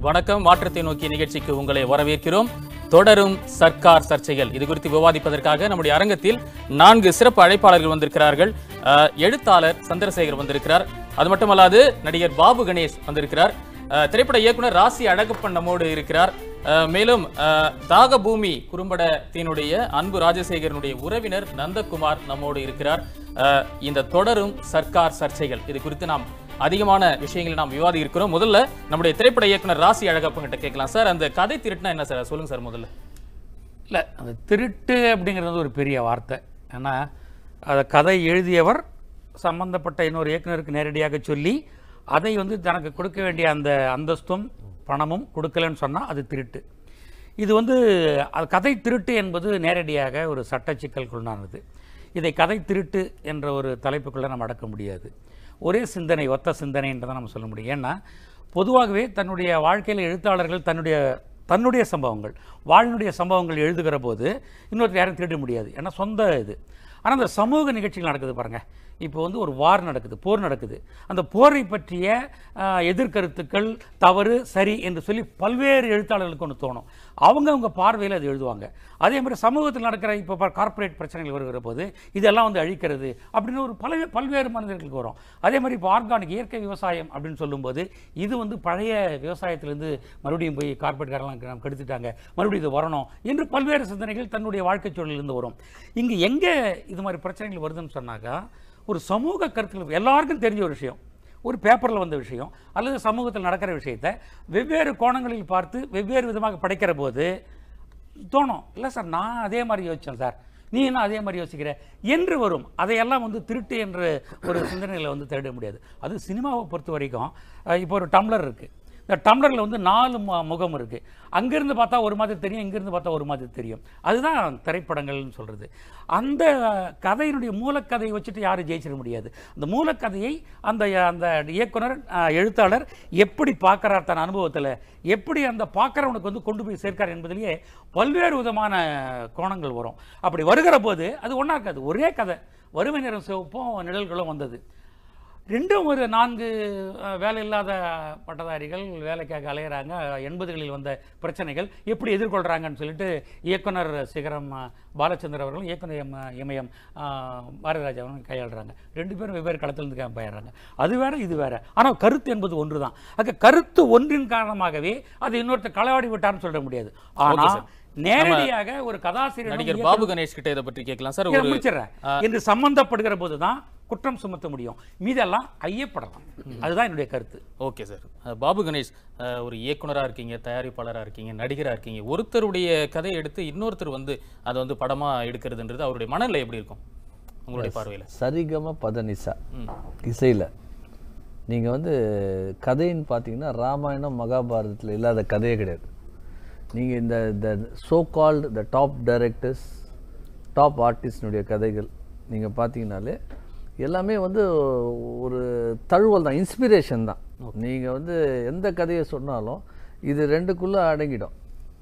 வணக்கம் மாற்றத்தை நோக்கிய நிகழ்ச்சிக்கு உங்களை வரவேற்கிறோம் தொடரும் சர்க்கார் சர்ச்சைகள் இது குறித்து விவாதிப்பதற்காக நம்முடைய அரங்கத்தில் நான்கு சிறப்பு அழைப்பாளர்கள் வந்திருக்கிறார்கள் அஹ், எழுத்தாளர் சந்திரசேகர் வந்திருக்கிறார் அது மட்டுமல்லாது நடிகர் பாபு கணேஷ் வந்திருக்கிறார் அஹ், திரைப்பட இயக்குனர் ராசி அழகப்பன் நம்மோடு இருக்கிறார் அஹ், மேலும் அஹ், தாகபூமி குறும்படத்தினுடைய அன்பு ராஜசேகரனுடைய உறவினர் நந்தகுமார் நம்மோடு இருக்கிறார் அஹ், இந்த தொடரும் சர்க்கார் சர்ச்சைகள் இது குறித்து நாம் அதிகமான விஷயங்களை நாம் விவாதி இருக்கிறோம் முதல்ல நம்முடைய திரைப்பட இயக்குனர் ராசி அழகப்பன் கிட்ட கேட்கலாம் சார் அந்த கதை திருட்டுனா என்ன சார் சொல்லுங்க சார் முதல்ல இல்லை அந்த திருட்டு அப்படிங்கிறது ஒரு பெரிய வார்த்தை ஏன்னா அதை கதை எழுதியவர் சம்பந்தப்பட்ட இன்னொரு இயக்குனருக்கு நேரடியாக சொல்லி அதை வந்து தனக்கு கொடுக்க வேண்டிய அந்த அந்தஸ்தும் பணமும் கொடுக்கலன்னு சொன்னால் அது திருட்டு இது வந்து அது கதை திருட்டு என்பது நேரடியாக ஒரு சட்ட சிக்கலுக்குள்ளானது இதை கதை திருட்டு என்ற ஒரு தலைப்புக்குள்ளே நம்ம அடக்க முடியாது ஒரே சிந்தனை ஒத்த சிந்தனைன்றதை நம்ம சொல்ல முடியும் ஏன்னா பொதுவாகவே தன்னுடைய வாழ்க்கையில் எழுத்தாளர்கள் தன்னுடைய தன்னுடைய சம்பவங்கள் வாழ்னுடைய சம்பவங்கள் எழுதுகிற போது இன்னொருத்தர் யாரும் திருட முடியாது ஏன்னா சொந்த இது ஆனால் அந்த சமூக நிகழ்ச்சிகள் நடக்குது பாருங்கள் இப்போ வந்து ஒரு வார் நடக்குது போர் நடக்குது அந்த போரை பற்றிய ஆஹ், எதிர்கருத்துக்கள் தவறு சரி என்று சொல்லி பல்வேறு எழுத்தாளர்களுக்கு ஒன்று தோணும் அவங்க அவங்க பார்வையில் அது எழுதுவாங்க அதே மாதிரி சமூகத்தில் நடக்கிற இப்போ கார்ப்பரேட் பிரச்சனைகள் வருகிற போது இதெல்லாம் வந்து அழிக்கிறது அப்படின்னு ஒரு பல பல்வேறு மனிதர்களுக்கு வரும் அதே மாதிரி இப்போ ஆர்கானிக் இயற்கை விவசாயம் அப்படின்னு சொல்லும்போது இது வந்து பழைய விவசாயத்திலேருந்து மறுபடியும் போய் கார்ப்பரேட்காரெல்லாம் நம்ம கெடுத்துட்டாங்க மறுபடியும் இது வரணும் என்று பல்வேறு சிந்தனைகள் தன்னுடைய வாழ்க்கை சூழலிருந்து வரும் இங்கே எங்கே இது மாதிரி பிரச்சனைகள் வருதுன்னு சொன்னாக்கா ஒரு சமூக கருத்துக்கள் எல்லாருக்கும் தெரிஞ்ச ஒரு விஷயம் ஒரு பேப்பரில் வந்த விஷயம் அல்லது சமூகத்தில் நடக்கிற விஷயத்தை வெவ்வேறு கோணங்களில் பார்த்து வெவ்வேறு விதமாக படைக்கிற போது தோணும் இல்லை சார் நான் அதே மாதிரி யோசித்தேன் சார் நீ என்ன அதே மாதிரி யோசிக்கிற என்று வரும் அதையெல்லாம் வந்து திருட்டு என்று ஒரு சிந்தனையில் வந்து தேட முடியாது அது சினிமாவை பொறுத்த வரைக்கும் அஹ், இப்போ ஒரு டம்ளர் இருக்குது இந்த டம்ளரில் வந்து நாலு மு- முகம் இருக்குது அங்கேருந்து பார்த்தா ஒரு மாதிரி தெரியும் இங்கேருந்து பார்த்தா ஒரு மாதிரி தெரியும் அதுதான் திரைப்படங்கள்னு சொல்கிறது அந்த கதையினுடைய மூலக்கதையை வச்சுட்டு யாரும் ஜெயிச்சிட முடியாது அந்த மூலக்கதையை அந்த அந்த இயக்குனர் அஹ், எழுத்தாளர் எப்படி பார்க்குறார் தன் அனுபவத்தில் எப்படி அந்த பார்க்குறவனுக்கு வந்து கொண்டு போய் சேர்க்கார் என்பதிலேயே பல்வேறு விதமான கோணங்கள் வரும் அப்படி வருகிற போது அது ஒன்றா இருக்காது ஒரே கதை வறுமை நிறம் சிவப்பும் நிழல்களும் வந்தது ரெண்டும் ஒரு நான்கு அஹ், வேலை இல்லாத பட்டதாரிகள் வேலைக்காக அலையிறாங்க எண்பதுகளில் வந்த பிரச்சனைகள் எப்படி எதிர்கொள்கிறாங்கன்னு சொல்லிட்டு இயக்குனர் சிகரம் அஹ், பாலச்சந்தர் அவர்களும் இயக்குனர் எம் இமயம் அஹ், பாரதிராஜா அவர்களும் கையாளுறாங்க ரெண்டு பேரும் வெவ்வேறு களத்திலிருந்து க- போயிடுறாங்க அது வேற இது வேற ஆனால் கருத்து என்பது ஒன்று தான் அங்கே கருத்து ஒன்றின் காரணமாகவே அது இன்னொருத்தர் களவாடி விட்டார்னு சொல்ல முடியாது ஆனால் sir. நேரடியாக ஒரு கதாசிரியர் நடிகர் பாபு கணேஷ் கிட்ட இதை பற்றி கேட்கலாம் சார் இதை ஒரு முடிச்சிடுறேன் என்று சம்பந்தப்படுகிற போது தான் குற்றம் சுமத்த முடியும் மீதெல்லாம் ஐயப்படலாம் அதுதான் என்னுடைய கருத்து ஓகே சார் அஹ், பாபு கணேஷ் அஹ், ஒரு இயக்குனரா இருக்கீங்க தயாரிப்பாளரா இருக்கீங்க நடிகரா இருக்கீங்க ஒருத்தருடைய கதையை எடுத்து இன்னொருத்தர் வந்து அதை வந்து படமா எடுக்கிறதுன்றது அவருடைய மனநிலை எப்படி இருக்கும் உங்களுடைய பார்வையில சரிகம பதனிசா இசையில் நீங்கள் வந்து கதைன்னு பார்த்தீங்கன்னா ராமாயணம் மகாபாரதத்தில் இல்லாத கதையே கிடையாது நீங்கள் இந்த இந்த so called the top directors top ஆர்டிஸ்டினுடைய கதைகள் நீங்கள் பார்த்தீங்கனாலே எல்லாமே வந்து ஒரு தழுவல் தான் இன்ஸ்பிரேஷன் தான் நீங்கள் வந்து எந்த கதையை சொன்னாலும் இது ரெண்டுக்குள்ளே அடங்கிடும்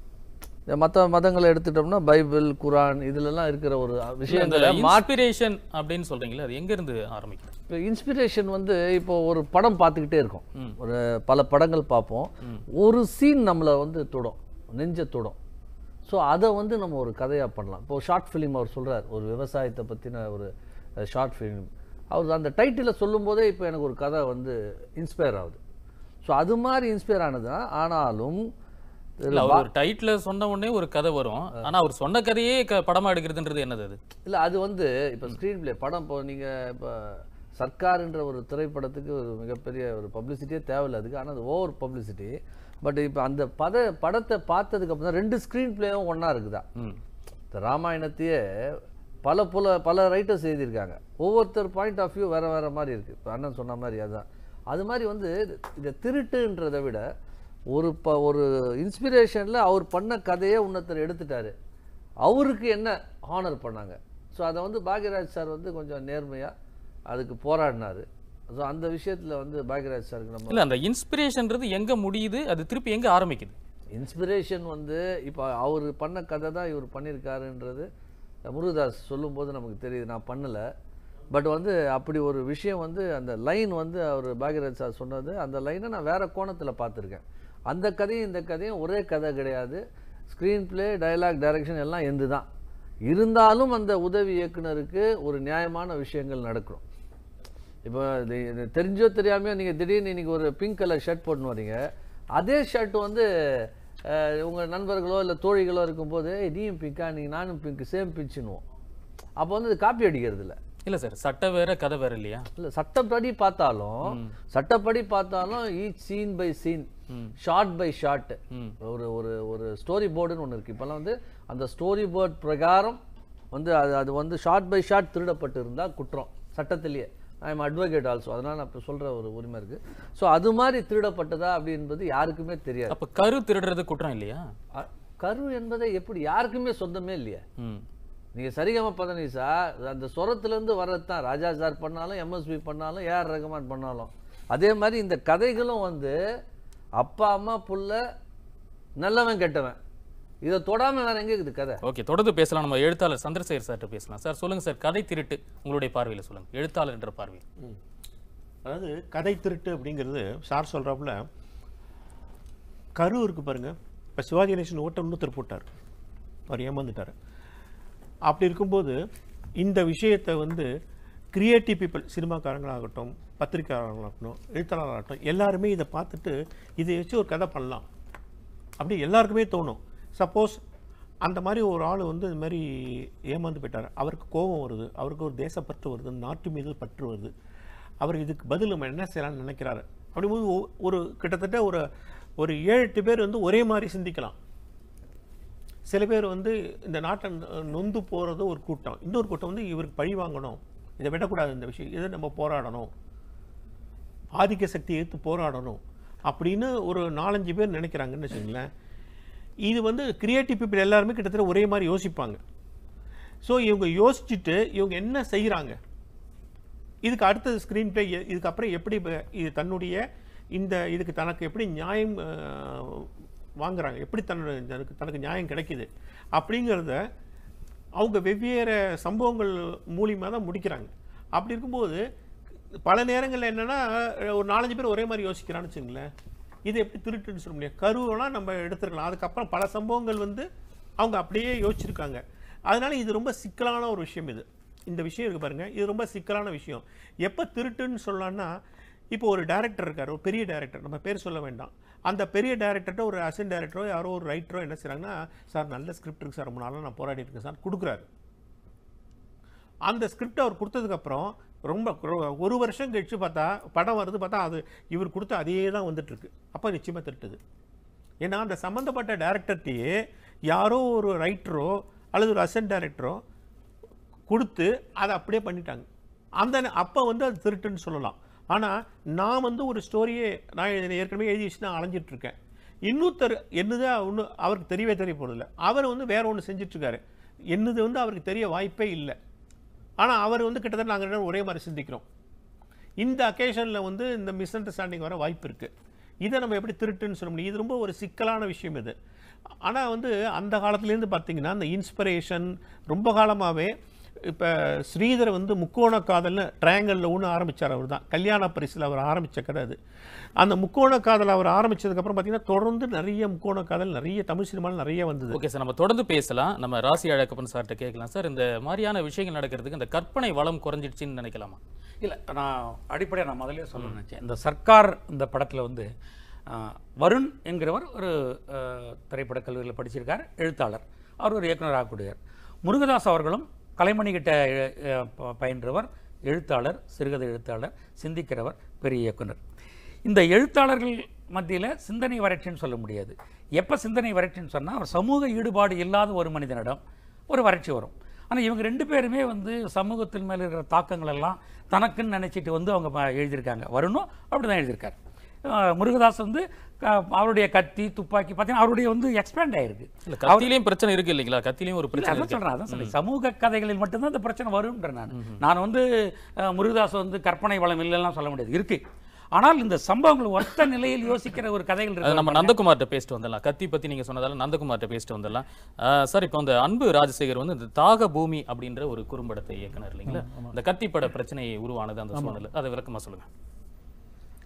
மற்ற மதங்களை எடுத்துட்டோம்னா பைபிள் குரான் இதுலலாம் இருக்கிற ஒரு விஷயங்களை மா இன்ஸ்பிரேஷன் அப்படின்னு சொல்றீங்களா அது எங்க இருந்து ஆரம்பிக்கும் இப்போ இன்ஸ்பிரேஷன் வந்து இப்போ ஒரு படம் பார்த்துக்கிட்டே இருக்கும் ஒரு பல படங்கள் பார்ப்போம் ஒரு சீன் நம்மளை வந்து தொடும் நெஞ்ச தொடும் ஸோ அதை வந்து நம்ம ஒரு கதையாக பண்ணலாம் இப்போ ஷார்ட் ஃபிலிம் அவர் சொல்றார் ஒரு விவசாயத்தை பற்றின ஒரு ஷார்ட் ஃபிலிம் அவர் அந்த டைட்டிலை சொல்லும்போதே இப்போ எனக்கு ஒரு கதை வந்து இன்ஸ்பயர் ஆகுது ஸோ அது மாதிரி இன்ஸ்பயர் ஆனதுதான் ஆனாலும் இல்ல அவர் ஒரு டைட்டில் சொன்ன உடனே ஒரு கதை வரும் ஆனா அவர் சொன்ன கதையே க- படமா எடுக்கிறதுன்றது என்னது அது இல்லை அது வந்து இப்போ ஸ்க்ரீன் ப்ளே படம் இப்போ நீங்கள் இப்போ சர்க்கார்ன்ற ஒரு திரைப்படத்துக்கு ஒரு மிகப்பெரிய ஒரு பப்ளிசிட்டியே தேவையில்லை அதுக்கு ஆனால் அது ஓவர் பப்ளிசிட்டி பட் இப்போ அந்த பத படத்தை பார்த்ததுக்கு அப்புறம் தான் ரெண்டு ஸ்க்ரீன் பிளேவும் ஒன்றா இருக்குதா ம். இந்த ராமாயணத்தையே பல பல பல ரைட்டர்ஸ் எழுதியிருக்காங்க ஒவ்வொருத்தர் பாயிண்ட் ஆஃப் வியூ வேற வேற மாதிரி இருக்குது இப்போ அண்ணன் சொன்ன மாதிரி அதுதான் அது மாதிரி வந்து இதை திருட்டுன்றதை விட ஒரு ப ஒரு இன்ஸ்பிரேஷனில் அவர் பண்ண கதையை இன்னொருத்தர் எடுத்துட்டாரு அவருக்கு என்ன ஹானர் பண்ணாங்க ஸோ அதை வந்து பாக்யராஜ் சார் வந்து கொஞ்சம் நேர்மையாக அதுக்கு போராடினாரு ஸோ அந்த விஷயத்தில் வந்து பாக்யராஜ் சாருக்கு நம்ம இல்ல அந்த இன்ஸ்பிரேஷன்ன்றது எங்க முடியுது அது திருப்பி எங்க ஆரம்பிக்குது இன்ஸ்பிரேஷன் வந்து இப்போ அவர் பண்ண கதை தான் இவர் பண்ணியிருக்காருன்றது முருகதாஸ் சொல்லும்போது நமக்கு தெரியுது நான் பண்ணலை பட் வந்து அப்படி ஒரு விஷயம் வந்து அந்த லைன் வந்து அவர் பாக்யராஜ் சார் சொன்னது அந்த லைனை நான் வேற கோணத்தில் பார்த்துருக்கேன் அந்த கதையும் இந்த கதையும் ஒரே கதை கிடையாது ஸ்க்ரீன் பிளே டயலாக் டைரக்ஷன் எல்லாம் எந்து தான் இருந்தாலும் அந்த உதவி இயக்குனருக்கு ஒரு நியாயமான விஷயங்கள் நடக்கணும் இப்போ இது இது தெரிஞ்சோ தெரியாமையோ நீங்கள் திடீர்னு இன்னைக்கு ஒரு பிங்க் கலர் ஷர்ட் போட்டுன்னு வரீங்க அதே ஷர்ட் வந்து அஹ், உங்க நண்பர்களோ இல்லை தோழிகளோ இருக்கும்போது "ஏய், நீயும் பிங்கா நீங்கள் நானும் பிங்க் சேம் பிச்சுன்னுவோம் அப்போ வந்து இது காப்பி அடிக்கிறது இல்லை இல்ல சார் சட்டை வேற கதை வேற இல்லையா இல்லை சட்டப்படி பார்த்தாலும் சட்டப்படி பார்த்தாலும் each scene by scene shot by shot ம். ஒரு ஒரு ஒரு ஸ்டோரி போர்டுன்னு ஒன்று இருக்கு இப்போல்லாம் வந்து அந்த ஸ்டோரி போர்ட் பிரகாரம் வந்து அது அது வந்து ஷார்ட் பை ஷார்ட் திருடப்பட்டு இருந்தால் குற்றம் சட்டத்திலேயே ஐ எம் அட்வொகேட் ஆல்சோ அதனால் நான் இப்போ சொல்கிற ஒரு உரிமை இருக்குது ஸோ அது மாதிரி திருடப்பட்டதா அப்படின்றது யாருக்குமே தெரியாது அப்ப கரு திருடுறது குற்றம் இல்லையா அ- கரு என்பதை எப்படி யாருக்குமே சொந்தமே இல்லையே ம் நீங்கள் சரிகம பதனி சார் அந்த சொரத்துலேருந்து வர்றது தான் ராஜா சார் பண்ணாலும் எம்எஸ்பி பண்ணாலும் ஏஆர் ரகுமான் பண்ணாலும் அதே மாதிரி இந்த கதைகளும் வந்து அப்பா அம்மா புள்ள நல்லவன் கெட்டவன் இதை தொடாமல் வேற எங்கே இருக்குது கதை ஓகே தொடர்ந்து பேசலாம் நம்ம எழுத்தாளர் சந்திரசேகர் சார்கிட்ட பேசலாம் சார் சொல்லுங்க சார் கதை திருட்டு உங்களுடைய பார்வையில சொல்லுங்க எழுத்தாளர் என்ற பார்வையில் ம். அதாவது கதை திருட்டு அப்படிங்கிறது சார் சொல்கிறாப்புல கரு இருக்கு பாருங்க இப்போ சிவாஜி கணேசன் ஓட்ட இன்னொருத்தர் போட்டார் அவர் ஏமாந்துட்டார் அப்படி இருக்கும்போது இந்த விஷயத்தை வந்து கிரியேட்டிவ் பீப்புள் சினிமாக்காரங்களாகட்டும் பத்திரிக்கையாளர்களாகட்டும் எழுத்தாளர்களாகட்டும் எல்லாருமே இதை பார்த்துட்டு இதை வச்சு ஒரு கதை பண்ணலாம் அப்படி எல்லாருக்குமே தோணும் சப்போஸ் அந்த மாதிரி ஒரு ஆள் வந்து இந்த மாதிரி ஏமாந்து போயிட்டார் அவருக்கு கோபம் வருது அவருக்கு ஒரு தேசப்பற்று வருது நாட்டு மீது பற்று வருது அவர் இதுக்கு பதில் நம்ம என்ன செய்யலாம்னு நினைக்கிறாரு அப்படிங்கும்போது ஒ- ஒரு கிட்டத்தட்ட ஒரு ஒரு ஏழு எட்டு பேர் வந்து ஒரே மாதிரி சிந்திக்கலாம் சில பேர் வந்து இந்த நாட்டை நொ- நொந்து போகிறது ஒரு கூட்டம் இன்னொரு கூட்டம் வந்து இவருக்கு பழி வாங்கணும் இதை விடக்கூடாது இந்த விஷயம் இதை நம்ம போராடணும் ஆதிக்க சக்தியை எதிர்த்து போராடணும் அப்படின்னு ஒரு நாலஞ்சு பேர் நினைக்கிறாங்கன்னு வச்சுங்களேன் இது வந்து கிரியேட்டிவ் பீப்புள் எல்லாருமே கிட்டத்தட்ட ஒரே மாதிரி யோசிப்பாங்க ஸோ இவங்க யோசிச்சுட்டு இவங்க என்ன செய்கிறாங்க இதுக்கு அடுத்தது ஸ்க்ரீன் ப்ளே இதுக்கு அப்புறம் எப்படி இப்ப இது தன்னுடைய இந்த இதுக்கு தனக்கு எப்படி நியாயம் அஹ், வாங்குறாங்க எப்படி தன்னோட தனக்கு தனக்கு நியாயம் கிடைக்குது அப்படிங்கிறத அவங்க வெவ்வேறு சம்பவங்கள் மூலியமாக தான் முடிக்கிறாங்க அப்படி இருக்கும்போது பல நேரங்களில் என்னன்னா ஒரு நாலஞ்சு பேர் ஒரே மாதிரி யோசிக்கிறான்னு வச்சுங்களேன் இது எப்படி திருட்டுன்னு சொல்ல முடியாது கருவெல்லாம் நம்ம எடுத்துருக்கலாம் அதுக்கப்புறம் பல சம்பவங்கள் வந்து அவங்க அப்படியே யோசிச்சிருக்காங்க அதனால இது ரொம்ப சிக்கலான ஒரு விஷயம் இது இந்த விஷயம் இருக்கு பாருங்க இது ரொம்ப சிக்கலான விஷயம் எப்போ திருட்டுன்னு சொல்லலாம்னா இப்போ ஒரு டைரக்டர் இருக்கார் ஒரு பெரிய டைரக்டர் நம்ம பேர் சொல்ல வேண்டாம் அந்த பெரிய டைரக்டர்கிட்ட ஒரு அசிஸ்டன்ட் டைரக்டரோ யாரோ ஒரு ரைட்டரோ என்ன செய்றாங்கன்னா சார் நல்ல ஸ்கிரிப்ட் இருக்கு சார் ரொம்ப நாளாக நான் போராடிட்டு இருக்கேன் சார் கொடுக்குறாரு அந்த ஸ்கிரிப்ட் அவர் கொடுத்ததுக்கப்புறம் ரொம்ப ரொ- ஒரு வருஷம் கழிச்சு பார்த்தா படம் வருது பார்த்தா அது இவர் கொடுத்த அதே தான் வந்துட்டு இருக்கு அப்போ நிச்சயமாக திருட்டுது ஏன்னா அந்த சம்மந்தப்பட்ட டேரக்டர்கிட்டயே யாரோ ஒரு ரைட்டரோ அல்லது ஒரு அசிஸ்டன்ட் டைரக்டரோ கொடுத்து அதை அப்படியே பண்ணிட்டாங்க அந்த அப்போ வந்து அது திருட்டுன்னு சொல்லலாம் ஆனால் நான் வந்து ஒரு ஸ்டோரியே நான் எழுதி- ஏற்கனவே எழுதி வச்சு நான் அலைஞ்சிட்டு இருக்கேன் இன்னொருத்தர் என்னது ஒன்று அவருக்கு தெரியவே தெரிய போகிறதில்ல அவர் வந்து வேற ஒன்று செஞ்சிட்ருக்காரு என்னது வந்து அவருக்கு தெரிய வாய்ப்பே இல்லை ஆனால் அவர் வந்து கிட்டத்தட்ட நாங்கள் ரெண்டு பேரும் ஒரே மாதிரி சிந்திக்கிறோம் இந்த அக்கேஷனில் வந்து இந்த மிஸ் அண்டர்ஸ்டாண்டிங் வர வாய்ப்பு இருக்குது இதை நம்ம எப்படி திருட்டுன்னு சொல்ல முடியும் இது ரொம்ப ஒரு சிக்கலான விஷயம் இது ஆனால் வந்து அந்த காலத்துலேருந்து பார்த்தீங்கன்னா இந்த இன்ஸ்பிரேஷன் ரொம்ப காலமாகவே இப்போ ஸ்ரீதர் வந்து முக்கோண காதல்னு ட்ரையாங்கலில் ஒன்று ஆரம்பித்தார் அவர் தான் கல்யாண பரிசில் அவர் ஆரம்பித்த கதை அது அந்த முக்கோண காதல் அவர் ஆரம்பிச்சதுக்கப்புறம் பார்த்தீங்கன்னா தொடர்ந்து நிறைய முக்கோண காதல் நிறைய தமிழ் சினிமாவில் நிறைய வந்தது ஓகே சார் நம்ம தொடர்ந்து பேசலாம் நம்ம ராசி அழகப்பன் சார்கிட்ட கேட்கலாம் சார் இந்த மாதிரியான விஷயங்கள் நடக்கிறதுக்கு இந்த கற்பனை வளம் குறைஞ்சிடுச்சுன்னு நினைக்கலாமா இல்லை நான் அடிப்படையாக நான் முதல்ல சொல்ல நினச்சேன் இந்த சர்க்கார் இந்த படத்தில் வந்து ஆஹ், வருண் என்கிறவர் ஒரு ஆஹ், திரைப்படக் கல்லூரியில் படிச்சிருக்கார் எழுத்தாளர் அவர் ஒரு இயக்குனர் ஆகக்கூடியவர் முருகதாஸ் அவர்களும் கலைமணி கிட்ட எ- எ- ப- பயின்றவர் எழுத்தாளர் சிறுகதை எழுத்தாளர் சிந்திக்கிறவர் பெரிய இயக்குனர் இந்த எழுத்தாளர்கள் மத்தியில் சிந்தனை வறட்சின்னு சொல்ல முடியாது எப்போ சிந்தனை வறட்சின்னு சொன்னால் அவர் சமூக ஈடுபாடு இல்லாத ஒரு மனிதனிடம் ஒரு வறட்சி வரும் ஆனால் இவங்க ரெண்டு பேருமே வந்து சமூகத்தின் மேலே இருக்கிற தாக்கங்கள் எல்லாம் தனக்குன்னு நினச்சிட்டு வந்து அவங்க ப- எழுதியிருக்காங்க வருணும் அப்படி தான் எழுதியிருக்காரு அஹ் முருகதாஸ் வந்து க- அவருடைய கத்தி துப்பாக்கி பார்த்தீங்கன்னா அவருடைய வந்து எக்ஸ்பேண்ட் ஆயிருக்கு இல்ல கத்திலையும் பிரச்சனை இருக்கு இல்லைங்களா கத்திலையும் ஒரு இல்ல, பிரச்சனை அதான் இருக்கு சொல்றேன் அதான் சொல்றேன் சமூக கதைகளில் மட்டும்தான் இந்த பிரச்சனை வரும்ன்ற நான் நான் வந்து அஹ், முருகதாஸ் வந்து கற்பனை வளம் இல்லைலாம் சொல்ல முடியாது இருக்கு ஆனால் இந்த சம்பவங்கள் ஒத்த நிலையில் யோசிக்கிற ஒரு கதைகள் அது இருக்கு நம்ம நந்தகுமார்ட்ட பேசிட்டு வந்துடலாம் கத்தி பத்தி நீங்க சொன்னதால நந்தகுமார்ட்ட பேசிட்டு வந்துடலாம் ஆஹ் சார் இப்போ இந்த அன்பு ராஜசேகர் வந்து இந்த தாக பூமி அப்படின்ற ஒரு குறும்படத்தை இயக்குனர் இல்லைங்களா இந்த கத்தி பட பிரச்சனை உருவானது அந்த சூழ்நிலை அதை விளக்கமா சொல்லுங்க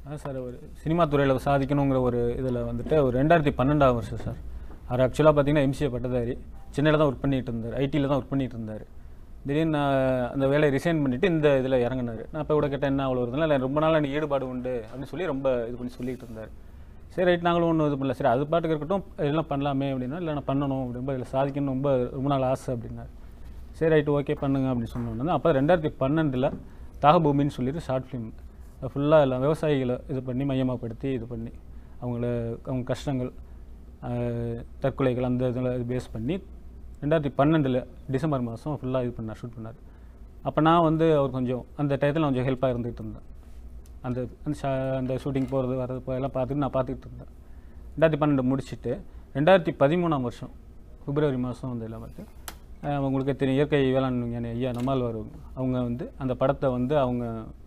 அதான் சார் ஒரு சினிமா துறையில் சாதிக்கணுங்கிற ஒரு இதில் வந்துட்டு ஒரு ரெண்டாயிரத்தி பன்னெண்டாம் வருஷம் சார் அவர் ஆக்சுவலாக பார்த்தீங்கன்னா எம்சிஏ பட்டதாரி சென்னையில் தான் ஒர்க் பண்ணிட்டு இருந்தார் ஐடியில் தான் ஒர்க் பண்ணிட்டு இருந்தார் திடீர்னு நான் அந்த வேலையை ரிசைன் பண்ணிட்டு இந்த இதில் இறங்குனாரு நான் இப்போ கூட கேட்டேன் என்ன அவ்வளோ வருதுன்னா இல்லை ரொம்ப நாள் எனக்கு ஈடுபாடு உண்டு அப்படின்னு சொல்லி ரொம்ப இது பண்ணி சொல்லிட்டு இருந்தார் சரி ரைட் நாங்களும் ஒன்றும் இது பண்ணல சரி அது பாட்டுக்கு இருக்கட்டும் இதெல்லாம் பண்ணலாமே அப்படின்னா இல்லை நான் பண்ணணும் ரொம்ப இதில் சாதிக்கணும் ரொம்ப ரொம்ப நாள் ஆசை அப்படின்னாரு சரி ரைட்டு ஓகே பண்ணுங்க அப்படின்னு சொன்னோன்னா அப்போ ரெண்டாயிரத்தி பன்னெண்டில் தாகபூமின்னு சொல்லிட்டு ஷார்ட் ஃபிலிம் ஃபுல்லாக எல்லாம் விவசாயிகளை இது பண்ணி மையமாகப்படுத்தி இது பண்ணி அவங்கள அவங்க கஷ்டங்கள் ஆஹ், தற்கொலைகள் அந்த இதில் பேஸ் பண்ணி ரெண்டாயிரத்தி பன்னெண்டில் டிசம்பர் மாதம் ஃபுல்லாக இது பண்ணார் ஷூட் பண்ணார் அப்போ நான் வந்து அவர் கொஞ்சம் அந்த டயத்தில் கொஞ்சம் ஹெல்ப்பாக இருந்துகிட்டு இருந்தேன் அந்த அந்த ஷா- அந்த ஷூட்டிங் போகிறது வர்றது போ- எல்லாம் பார்த்துட்டு நான் பார்த்துக்கிட்டு இருந்தேன் ரெண்டாயிரத்தி பன்னெண்டு முடிச்சுட்டு ரெண்டாயிரத்தி பதிமூணாம் வருஷம் பிப்ரவரி மாதம் வந்து எல்லாம் வந்து ஆஹ் உங்களுக்கு தெரியும் இயற்கை வேளாண் விஞ்ஞானி ஐயா நம்மால் வருவாங்க அவங்க வந்து அந்த படத்தை வந்து அவங்க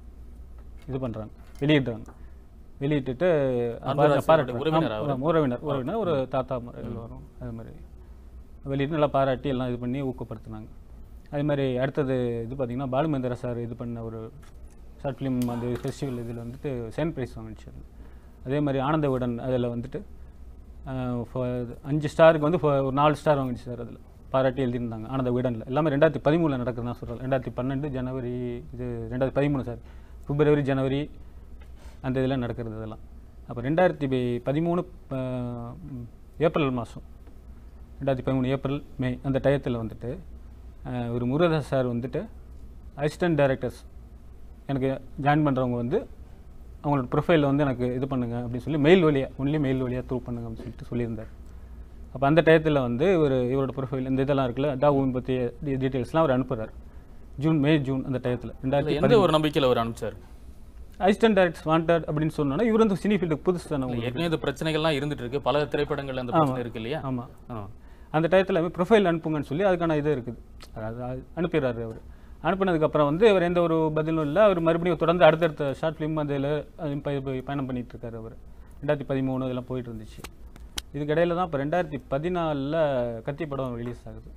இது பண்ணுறாங்க வெளியிடுறாங்க வெளியிட்டுட்டு அன்பரசு பாராட்டு உறவினர் அவரு. உறவினர் உறவினர் ஒரு தாத்தா முறையில் வரும் அது மாதிரி வெளியிட்டு நல்லா பாராட்டி எல்லாம் இது பண்ணி ஊக்கப்படுத்தினாங்க அதே மாதிரி அடுத்தது இது பார்த்தீங்கன்னா பாலுமேந்திரா சார் இது பண்ண ஒரு ஷார்ட் ஃபிலிம் அந்த ஃபெஸ்டிவல் இதில் வந்துட்டு செகண்ட் ப்ரைஸ் வாங்கிச்சு அது. அதே மாதிரி ஆனந்த விடன் அதில் வந்துட்டு ஆஹ், for அஞ்சு ஸ்டாருக்கு வந்து for ஒரு நாலு ஸ்டார் வாங்கிச்சு சார் அதில் பாராட்டி எழுதியிருந்தாங்க ஆனந்த விடனில் எல்லாமே ரெண்டாயிரத்தி பதிமூணில் நடக்குது தான் சொல்கிறேன் ரெண்டாயிரத்தி பன்னெண்டு ஜனவரி இது ரெண்டாயிரத்தி பதிமூணு சார் பிப்ரவரி ஜனவரி அந்த இதில் நடக்கிறது இதெல்லாம் அப்போ ரெண்டாயிரத்தி பி- பதிமூணு ஆஹ், ம், ஏப்ரல் மாதம் ரெண்டாயிரத்தி பதிமூணு ஏப்ரல் மே அந்த டயத்தில் வந்துட்டு ஆஹ், ஒரு முருகதாஸ் சார் வந்துட்டு அசிஸ்டன்ட் டைரக்டர்ஸ் எனக்கு ஜாயின் பண்ணுறவங்க வந்து அவங்களோட ப்ரொஃபைலில் வந்து எனக்கு இது பண்ணுங்க அப்படின்னு சொல்லி மெயில் வழியாக ஒன்லி மெயில் வழியாக த்ரூ பண்ணுங்க அப்படின்னு சொல்லிட்டு சொல்லியிருந்தார் அப்போ அந்த டயத்தில் வந்து இவர் இவரோட ப்ரொஃபைல் இந்த இதெல்லாம் இருக்குல்ல டாகுவின் பற்றிய டீட்டெயில்ஸ்லாம் அவர் அனுப்புகிறார் ஜூன் மே ஜூன் அந்த டயத்தில் அது ரெண்டாயிரத்தி எந்த ஒரு நம்பிக்கையில் அவர் அனுப்பிச்சார் அசிஸ்டன்ட் டைரக்டர்ஸ் வாண்டட் அப்படின்னு சொன்னோன்னா இவர் வந்து சினி ஃபீல்டுக்கு புதுசு தானே உங்களுக்கு ஏற்கனவே இந்த பிரச்சனைகள்லாம் இருந்துட்டு இருக்கு பல திரைப்படங்கள்ல அந்த பிரச்சனை இருக்கு இல்லையா ஆமாம் ஆ. அந்த டயத்தில் ப்ரொஃபைல் அனுப்புங்கன்னு சொல்லி அதுக்கான இது இருக்குது அது அது அனுப்பிடுறாரு அவர் அனுப்புனதுக்கப்புறம் வந்து அவர் எந்த ஒரு பதிலும் இல்லை அவர் மறுபடியும் தொடர்ந்து அடுத்தடுத்த ஷார்ட் ஃபிலிம் அதில் பயணம் பண்ணிட்டு இருக்காரு அவர் ரெண்டாயிரத்தி பதிமூணு இதெல்லாம் போயிட்டு இருந்துச்சு இதுக்கு இடையில தான் இப்போ ரெண்டாயிரத்தி பதினாலில் கத்தி படம் ரிலீஸ் ஆகுது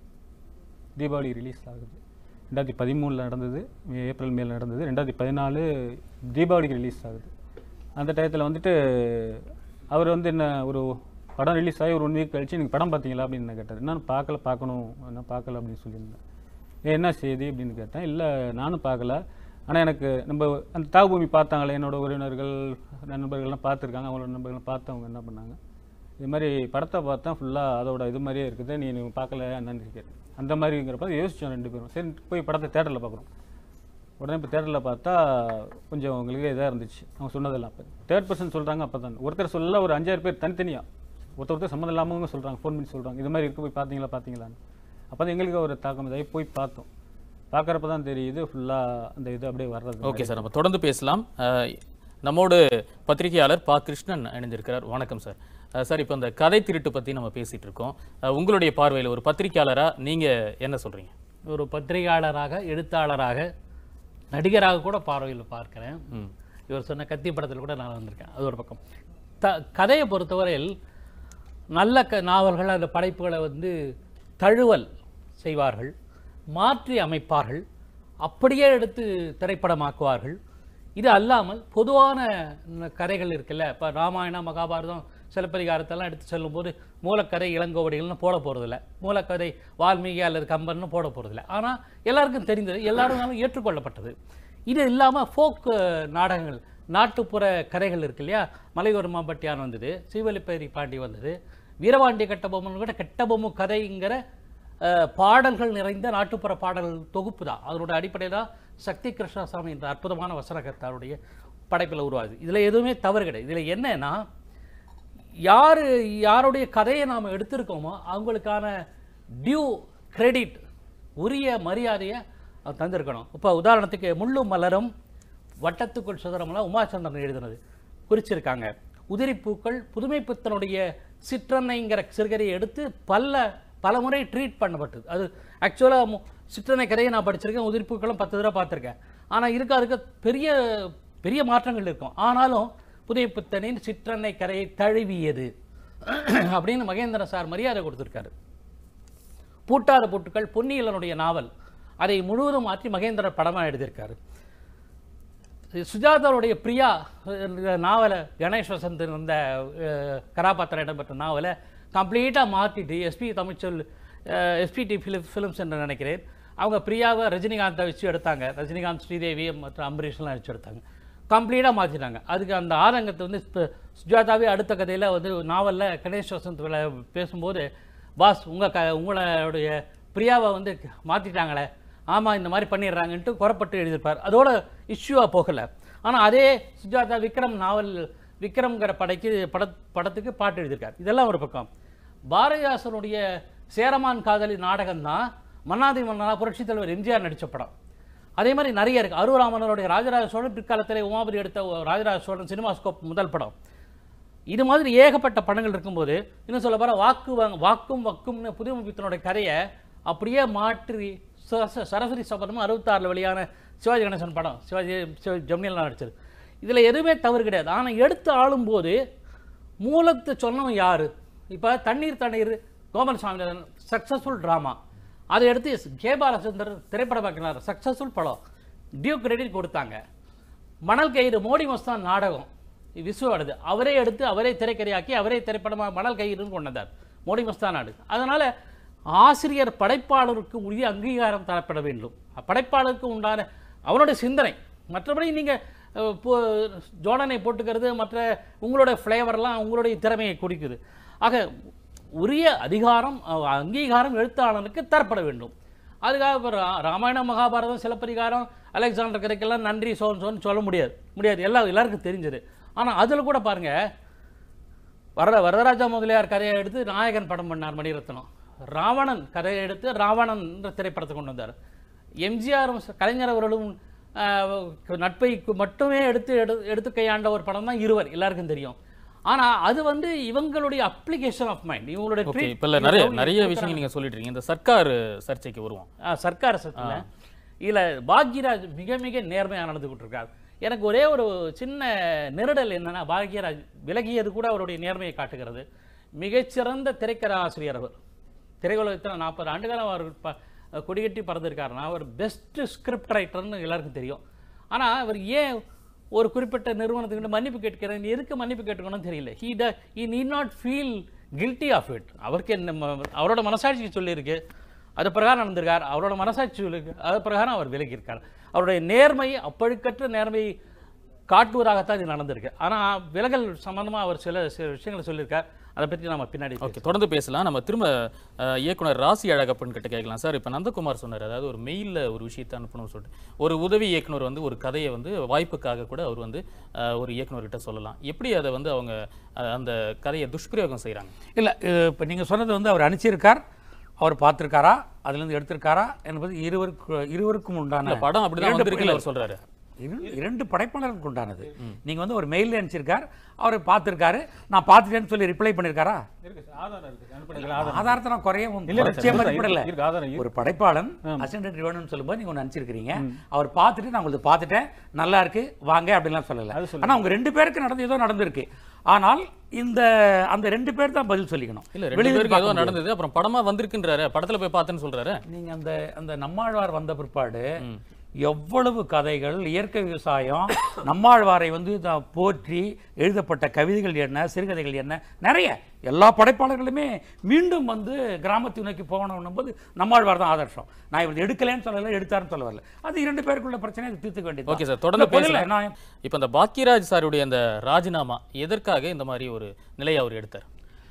தீபாவளி ரிலீஸ் ஆகுது ரெண்டாயிரத்தி பதிமூணில் நடந்தது ஏப்ரல் மேல நடந்தது ரெண்டாயிரத்தி பதினாலு தீபாவளிக்கு ரிலீஸ் ஆகுது அந்த டயத்தில் வந்துட்டு அவர் வந்து என்ன ஒரு படம் ரிலீஸ் ஆகி ஒரு ஒன் வீக் கழிச்சு நீங்கள் படம் பார்த்தீங்களா அப்படின்னு நான் கேட்டார் என்னன்னு பார்க்கல பார்க்கணும் என்ன பார்க்கல அப்படின்னு சொல்லியிருந்தேன் ஏன் என்ன செய்தி அப்படின்னு கேட்டேன் இல்லை நானும் பார்க்கல ஆனால் எனக்கு நம்ம அந்த தாகுபூமி பார்த்தாங்களே என்னோட உறவினர்கள் நண்பர்கள்லாம் பார்த்துருக்காங்க அவங்களோட நண்பர்கள்லாம் பார்த்தவங்க என்ன பண்ணாங்க இது மாதிரி படத்தை பார்த்தா ஃபுல்லாக அதோட இது மாதிரியே இருக்குது நீ நீ பார்க்கல என்னன்னு கேட்டேன் அந்த மாதிரிங்கிறப்ப யோசிச்சோம் ரெண்டு பேரும் சரி போய் படத்தை தேட்டரில் பார்க்குறோம் உடனே இப்போ தேட்டரில் பார்த்தா கொஞ்சம் உங்களுக்கு இதாக இருந்துச்சு அவங்க சொன்னதெல்லாம் அப்போ தேர்ட் பர்சன் சொல்கிறாங்க அப்போ தான் ஒருத்தர் சொல்ல ஒரு அஞ்சாறு பேர் தனித்தனியாக ஒருத்தர் ஒருத்தர் சம்மந்தம் இல்லாமவங்க சொல்கிறாங்க ஃபோன் பண்ணி சொல்கிறாங்க இது மாதிரி இருக்கு போய் பார்த்தீங்களா பார்த்தீங்களான்னு அப்போ தான் எங்களுக்கு ஒரு தாக்கம் இதாகி போய் பார்த்தோம் பார்க்குறப்ப தான் தெரியுது ஃபுல்லாக அந்த இது அப்படியே வர்றது ஓகே சார் நம்ம தொடர்ந்து பேசலாம் அஹ், நம்மோடு பத்திரிகையாளர் பா கிருஷ்ணன் இணைந்திருக்கிறார் வணக்கம் சார் அஹ், சார் இப்போ இந்த கதை திருட்டு பற்றி நம்ம பேசிட்டு இருக்கோம் அஹ், உங்களுடைய பார்வையில் ஒரு பத்திரிகையாளரா நீங்க என்ன சொல்றீங்க ஒரு பத்திரிகையாளராக எழுத்தாளராக நடிகராக கூட பார்வையில் பார்க்கிறேன் ம். இவர் சொன்ன கத்தி படத்தில் கூட நான் வந்திருக்கேன் அது ஒரு பக்கம் த கதையை பொறுத்தவரையில் நல்ல க நாவல்கள் அந்த படைப்புகளை வந்து தழுவல் செய்வார்கள் மாற்றி அமைப்பார்கள் அப்படியே எடுத்து திரைப்படமாக்குவார்கள் இது அல்லாமல் பொதுவான ந- கதைகள் இருக்குல்ல இப்போ ராமாயணம் மகாபாரதம் சிலப்பதிகாரத்தெல்லாம் எடுத்து சொல்லும்போது மூலக்கதை இளங்கோவடிகள்னு போட போகிறதில்ல மூலக்கதை வால்மீகி அல்லது கம்பன்னு போட போகிறதில்ல ஆனால் எல்லாருக்கும் தெரிந்தது எல்லாரும் ஏற்றுக்கொள்ளப்பட்டது இது இல்லாமல் ஃபோக் நாடகங்கள் நாட்டுப்புற கதைகள் இருக்கு இல்லையா மலையோர் மாம்பட்டியான் வந்தது சீவலிப்பேரி பாண்டி வந்தது வீரபாண்டிய கட்டபொம்மன் கூட கட்டபொம்மு கதைங்கிற அஹ், பாடல்கள் நிறைந்த நாட்டுப்புற பாடல்கள் தொகுப்பு தான் அதனோட அடிப்படை தான் சக்தி கிருஷ்ணசாமி என்ற அற்புதமான வசனகர்த்தாருடைய படைப்பில் உருவாகுது இதில் எதுவுமே தவறு கிடையாது இதில் என்னன்னா யார் யாருடைய கதையை நாம் எடுத்திருக்கோமோ அவங்களுக்கான டியூ கிரெடிட் உரிய மரியாதையை அது தந்திருக்கணும் இப்போ உதாரணத்துக்கு முள்ளும் மலரும் வட்டத்துக்குள் சுதரமெல்லாம் உமாச்சந்திரன் எழுதினது குறிச்சிருக்காங்க உதிரிப்பூக்கள் புதுமைப்பித்தனுடைய சிற்றன்னைங்கிற சிறுகதையை எடுத்து பல பல முறை ட்ரீட் பண்ணப்பட்டது அது ஆக்சுவலாக சிற்றன்னை கதையை நான் படிச்சிருக்கேன் உதிரிப்பூக்களும் பத்து தடவை பார்த்துருக்கேன் ஆனால் இருக்க இருக்க பெரிய பெரிய மாற்றங்கள் இருக்கும் ஆனாலும் புதுமைப்பித்தனின் சிற்றன்னை கரையை தழுவியது அப்படின்னு மகேந்திரன் சார் மரியாதை கொடுத்துருக்காரு பூட்டாத பூட்டுக்கள் பொன்னியிலனுடைய நாவல் அதை முழுவதும் மாற்றி மகேந்திரன் படமாக எழுதியிருக்காரு சுஜாதாவுடைய பிரியா அஹ், நாவலை கணேஷ் வசந்த் இந்த அஹ், கதாபாத்திரம் இடம்பெற்ற நாவலை கம்ப்ளீட்டாக மாற்றிட்டு எஸ்பி தமிழ்ச்சொல் எஸ்பிடி ஃபிலிம் ஃபிலிம்ஸ் என்று நினைக்கிறேன் அவங்க பிரியாவை ரஜினிகாந்தை வச்சு எடுத்தாங்க ரஜினிகாந்த் ஸ்ரீதேவி மற்றும் அம்பரீஷ்லாம் வச்சு எடுத்தாங்க கம்ப்ளீட்டாக மாற்றிட்டாங்க அதுக்கு அந்த ஆதங்கத்தை வந்து இப்ப சுஜாதாவே அடுத்த கதையில் வந்து நாவலில் கணேஷ் வசந்த் வில- பேசும்போது பாஸ் உங்கள் க உங்களுடைய பிரியாவை வந்து மாற்றிட்டாங்களே ஆமாம் இந்த மாதிரி பண்ணிடுறாங்கன்ட்டு குறப்பட்டு எழுதியிருப்பார் அதோட இஷ்யூவாக போகலை ஆனால் அதே சுஜாதா விக்ரம் நாவல் விக்ரம்ங்கிற படைக்கு பட படத்துக்கு பாட்டு எழுதியிருக்கார் இதெல்லாம் ஒரு பக்கம் பாரதிதாசனுடைய சேரமான் காதலி நாடகம் தான் மன்னாதி மன்னனா புரட்சித் தலைவர் எம்ஜிஆர் நடித்த படம் அதே மாதிரி நிறைய இருக்கு அருவராமனருடைய ராஜராஜ சோழன் பிற்காலத்தில் உமாபதி எடுத்த ராஜராஜ சோழன் சினிமாஸ்கோப் முதல் படம் இது மாதிரி ஏகப்பட்ட படங்கள் இருக்கும்போது இன்னும் சொல்ல போற வாக்கு வாங்க- வாக்கும் வக்கும்னு புதுமுகத்தினுடைய கதையை அப்படியே மாற்றி ச- சரஸ்வதி சபதமும் அறுபத்தாறில் வெளியான சிவாஜி கணேசன் படம் சிவாஜி சிவாஜி ஜெமினிலாம் நடிச்சது இதில் எதுவுமே தவறு கிடையாது ஆனால் எடுத்து ஆளும்போது மூலத்தை சொன்னவன் யாரு இப்போ தண்ணீர் தண்ணீர் கோமல் சாமிநாதன் சக்ஸஸ்ஃபுல் ட்ராமா அதை எடுத்து கே பாலச்சந்தர் திரைப்படமாக்கினார் சக்ஸஸ்ஃபுல் படம் டியூ கிரெடிட் கொடுத்தாங்க மணல் கயிறு மோடி மஸ்தான் நாடகம் விசுவாடுது அவரே எடுத்து அவரே திரைக்கதையாக்கி அவரே திரைப்படமாக மணல் கயிறுன்னு கொண்டு வந்தார் மோடி மஸ்தான் நாடு அதனால் ஆசிரியர் படைப்பாளருக்கு உரிய அங்கீகாரம் தரப்பட வேண்டும் படைப்பாளருக்கு உண்டான அவனுடைய சிந்தனை மற்றபடி நீங்கள் ஜோடனை போட்டுக்கிறது மற்ற உங்களோட ஃப்ளேவர்லாம் உங்களுடைய திறமையை குறிக்குது ஆக உரிய அதிகாரம் அஹ், அங்கீகாரம் எழுத்தாளனுக்கு தரப்பட வேண்டும் அதுக்காக இப்போ ரா- ராமாயணம் மகாபாரதம் சிலப்பதிகாரம் அலெக்சாண்டர் கதைக்கெல்லாம் நன்றி சோன் சோன்னு சொல்ல முடியாது முடியாது எல்லாம் எல்லாருக்கும் தெரிஞ்சது ஆனால் அதில் கூட பாருங்க வரத வரதராஜா முதலியார் கதையை எடுத்து நாயகன் படம் பண்ணார் மணிரத்னம் ராவணன் கதையை எடுத்து ராவணன் என்ற திரைப்படத்தை கொண்டு வந்தார் எம்ஜிஆரும் ச- கலைஞர் அவர்களும் ஆஹ், நட்பை கு- மட்டுமே எடுத்து எடு எடுத்து கையாண்ட ஒரு படம் தான் இருவர் எல்லாருக்கும் தெரியும் ஆனா அது வந்து இவங்களுடைய அப்ளிகேஷன் ஆஃப் மைண்ட் இவங்களுடைய ஓகே treat- இப்போ இல்லை நிறைய இவங்க நிறைய கொடுக்குறாங்க. விஷயங்கள் நீங்க சொல்லிட்டு இருக்கீங்க இந்த சர்க்கார் சர்ச்சைக்கு வருவோம் ஆ, சர்க்கார் சத்துல இதுல பாக்யராஜ் மிக மிக நேர்மையாக நடந்துகிட்டு இருக்கார் எனக்கு ஒரே ஒரு சின்ன நெருடல் என்னன்னா பாக்யராஜ் விலகியது கூட அவருடைய நேர்மையை காட்டுகிறது மிகச்சிறந்த திரைக்கதை ஆசிரியர் அவர் திரையுலகத்தில் நாற்பது ஆண்டுகாலம் அவர் ப கொடிகட்டி பறந்திருக்காருன்னா அவர் பெஸ்ட் ஸ்கிரிப்ட் ரைட்டர்னு எல்லாருக்கும் தெரியும் ஆனா அவர் ஏன் ஒரு குறிப்பிட்ட நிறுவனத்துக்கிட்ட மன்னிப்பு கேட்கிறேன் எதுக்கு மன்னிப்பு கேட்டுக்கணும்னு தெரியல he the he need not feel guilty of it அவருக்கு என்ன ம- அவரோட மனசாட்சி சொல்லியிருக்கு அது பிரகாரம் நடந்திருக்கார் அவரோட மனசாட்சி சொல்லியிருக்கு அது பிரகாரம் அவர் விலகியிருக்கார் அவருடைய நேர்மை அப்பழுக்கற்ற நேர்மையை காட்டுவதாகத்தான் இது நடந்திருக்கு ஆனால் விலகல் சம்பந்தமா அவர் சில சில விஷயங்களை சொல்லியிருக்கார் அதை பற்றி நம்ம பின்னாடி ஓகே தொடர்ந்து பேசலாம் நம்ம திரும்ப அஹ், இயக்குனர் ராசி அழகப்பன் கிட்ட கேட்கலாம் சார் இப்போ நந்தகுமார் சொன்னார் அதாவது ஒரு மெயிலில் ஒரு விஷயத்தை அனுப்பணும்னு சொல்லிட்டு ஒரு உதவி இயக்குனர் வந்து ஒரு கதையை வந்து வாய்ப்புக்காக கூட அவர் வந்து அஹ், ஒரு இயக்குனர்கிட்ட சொல்லலாம் எப்படி அதை வந்து அவங்க அஹ், அந்த கதையை துஷ்பிரயோகம் செய்கிறாங்க இல்லை இப்போ நீங்கள் சொன்னது வந்து அவர் அனுப்பிச்சிருக்கார் அவர் பார்த்துருக்காரா அதுலேருந்து எடுத்திருக்காரா என்பது இருவருக்கு இருவருக்கும் உண்டான படம் அப்படிதான் இரண்டு வந்திருக்குன்னு அவர் சொல்றாரு இரு- இரண்டு படைப்பாளருக்கு உண்டானது நீங்க வந்து ஒரு மெயில் அனுப்பிச்சிருக்கார் அவர் பார்த்திருக்காரு நான் பார்த்துட்டேன்னு சொல்லி ரிப்ளை பண்ணியிருக்காரா இருக்கு சார் ஆதாரம் இருக்கு அனுப்புனதுல ஆதாரம் ஆதாரத்தை நான் குறையவும் இல்ல, இல்ல, குறைச்சியே இருக்கு, மதிப்பிடல இருக்கு, இருக்கு, ஆதாரம் இருக்கு. ஒரு படைப்பாளன் அசிஸ்டன்ட் வேணும்னு சொல்லும்போது நீங்க ஒன்று அனுப்பிச்சிருக்கிறீங்க அவர் பார்த்துட்டு நான் உங்களுக்கு பார்த்துட்டேன் நல்லா இருக்கு வாங்க அப்படிலாம் சொல்லல அது சொல்லல. ஆனா உங்க ரெண்டு பேருக்கு நடந்து ஏதோ நடந்திருக்கு ஆனால் இந்த அந்த ரெண்டு பேர் தான் பதில் சொல்லிக்கணும் இல்ல ரெண்டு வெளியில பேருக்கு ஏதோ பார்க்க முடியாது. நடந்தது அப்புறம் படமா வந்திருக்குன்றாரு படத்துல போய் பார்த்தேன்னு சொல்றாரு நீங்க அந்த அந்த நம்மாழ்வார் வந்த பிற்பாடு எவ்வளவு கதைகள் இயற்கை விவசாயம் நம்மாழ்வாரை வந்து தான் போற்றி எழுதப்பட்ட கவிதைகள் என்ன சிறுகதைகள் என்ன நிறைய எல்லா படைப்பாளர்களுமே மீண்டும் வந்து கிராமத்தை நோக்கி போகணும் போது நம்மாழ்வார் தான் ஆதர்ஷம் நான் இவர் எடுக்கலைன்னு சொல்லல எடுத்தாருன்னு சொல்ல வரல அது இரண்டு பேருக்குள்ள பிரச்சனை அது தீர்த்துக்க வேண்டியது ஓகே சார் தொடர்ந்து பேசலாம் நான் இப்போ இந்த பாக்கியராஜ் சாருடைய அந்த ராஜினாமா எதற்காக இந்த மாதிரி ஒரு நிலையை அவர் எடுத்தார்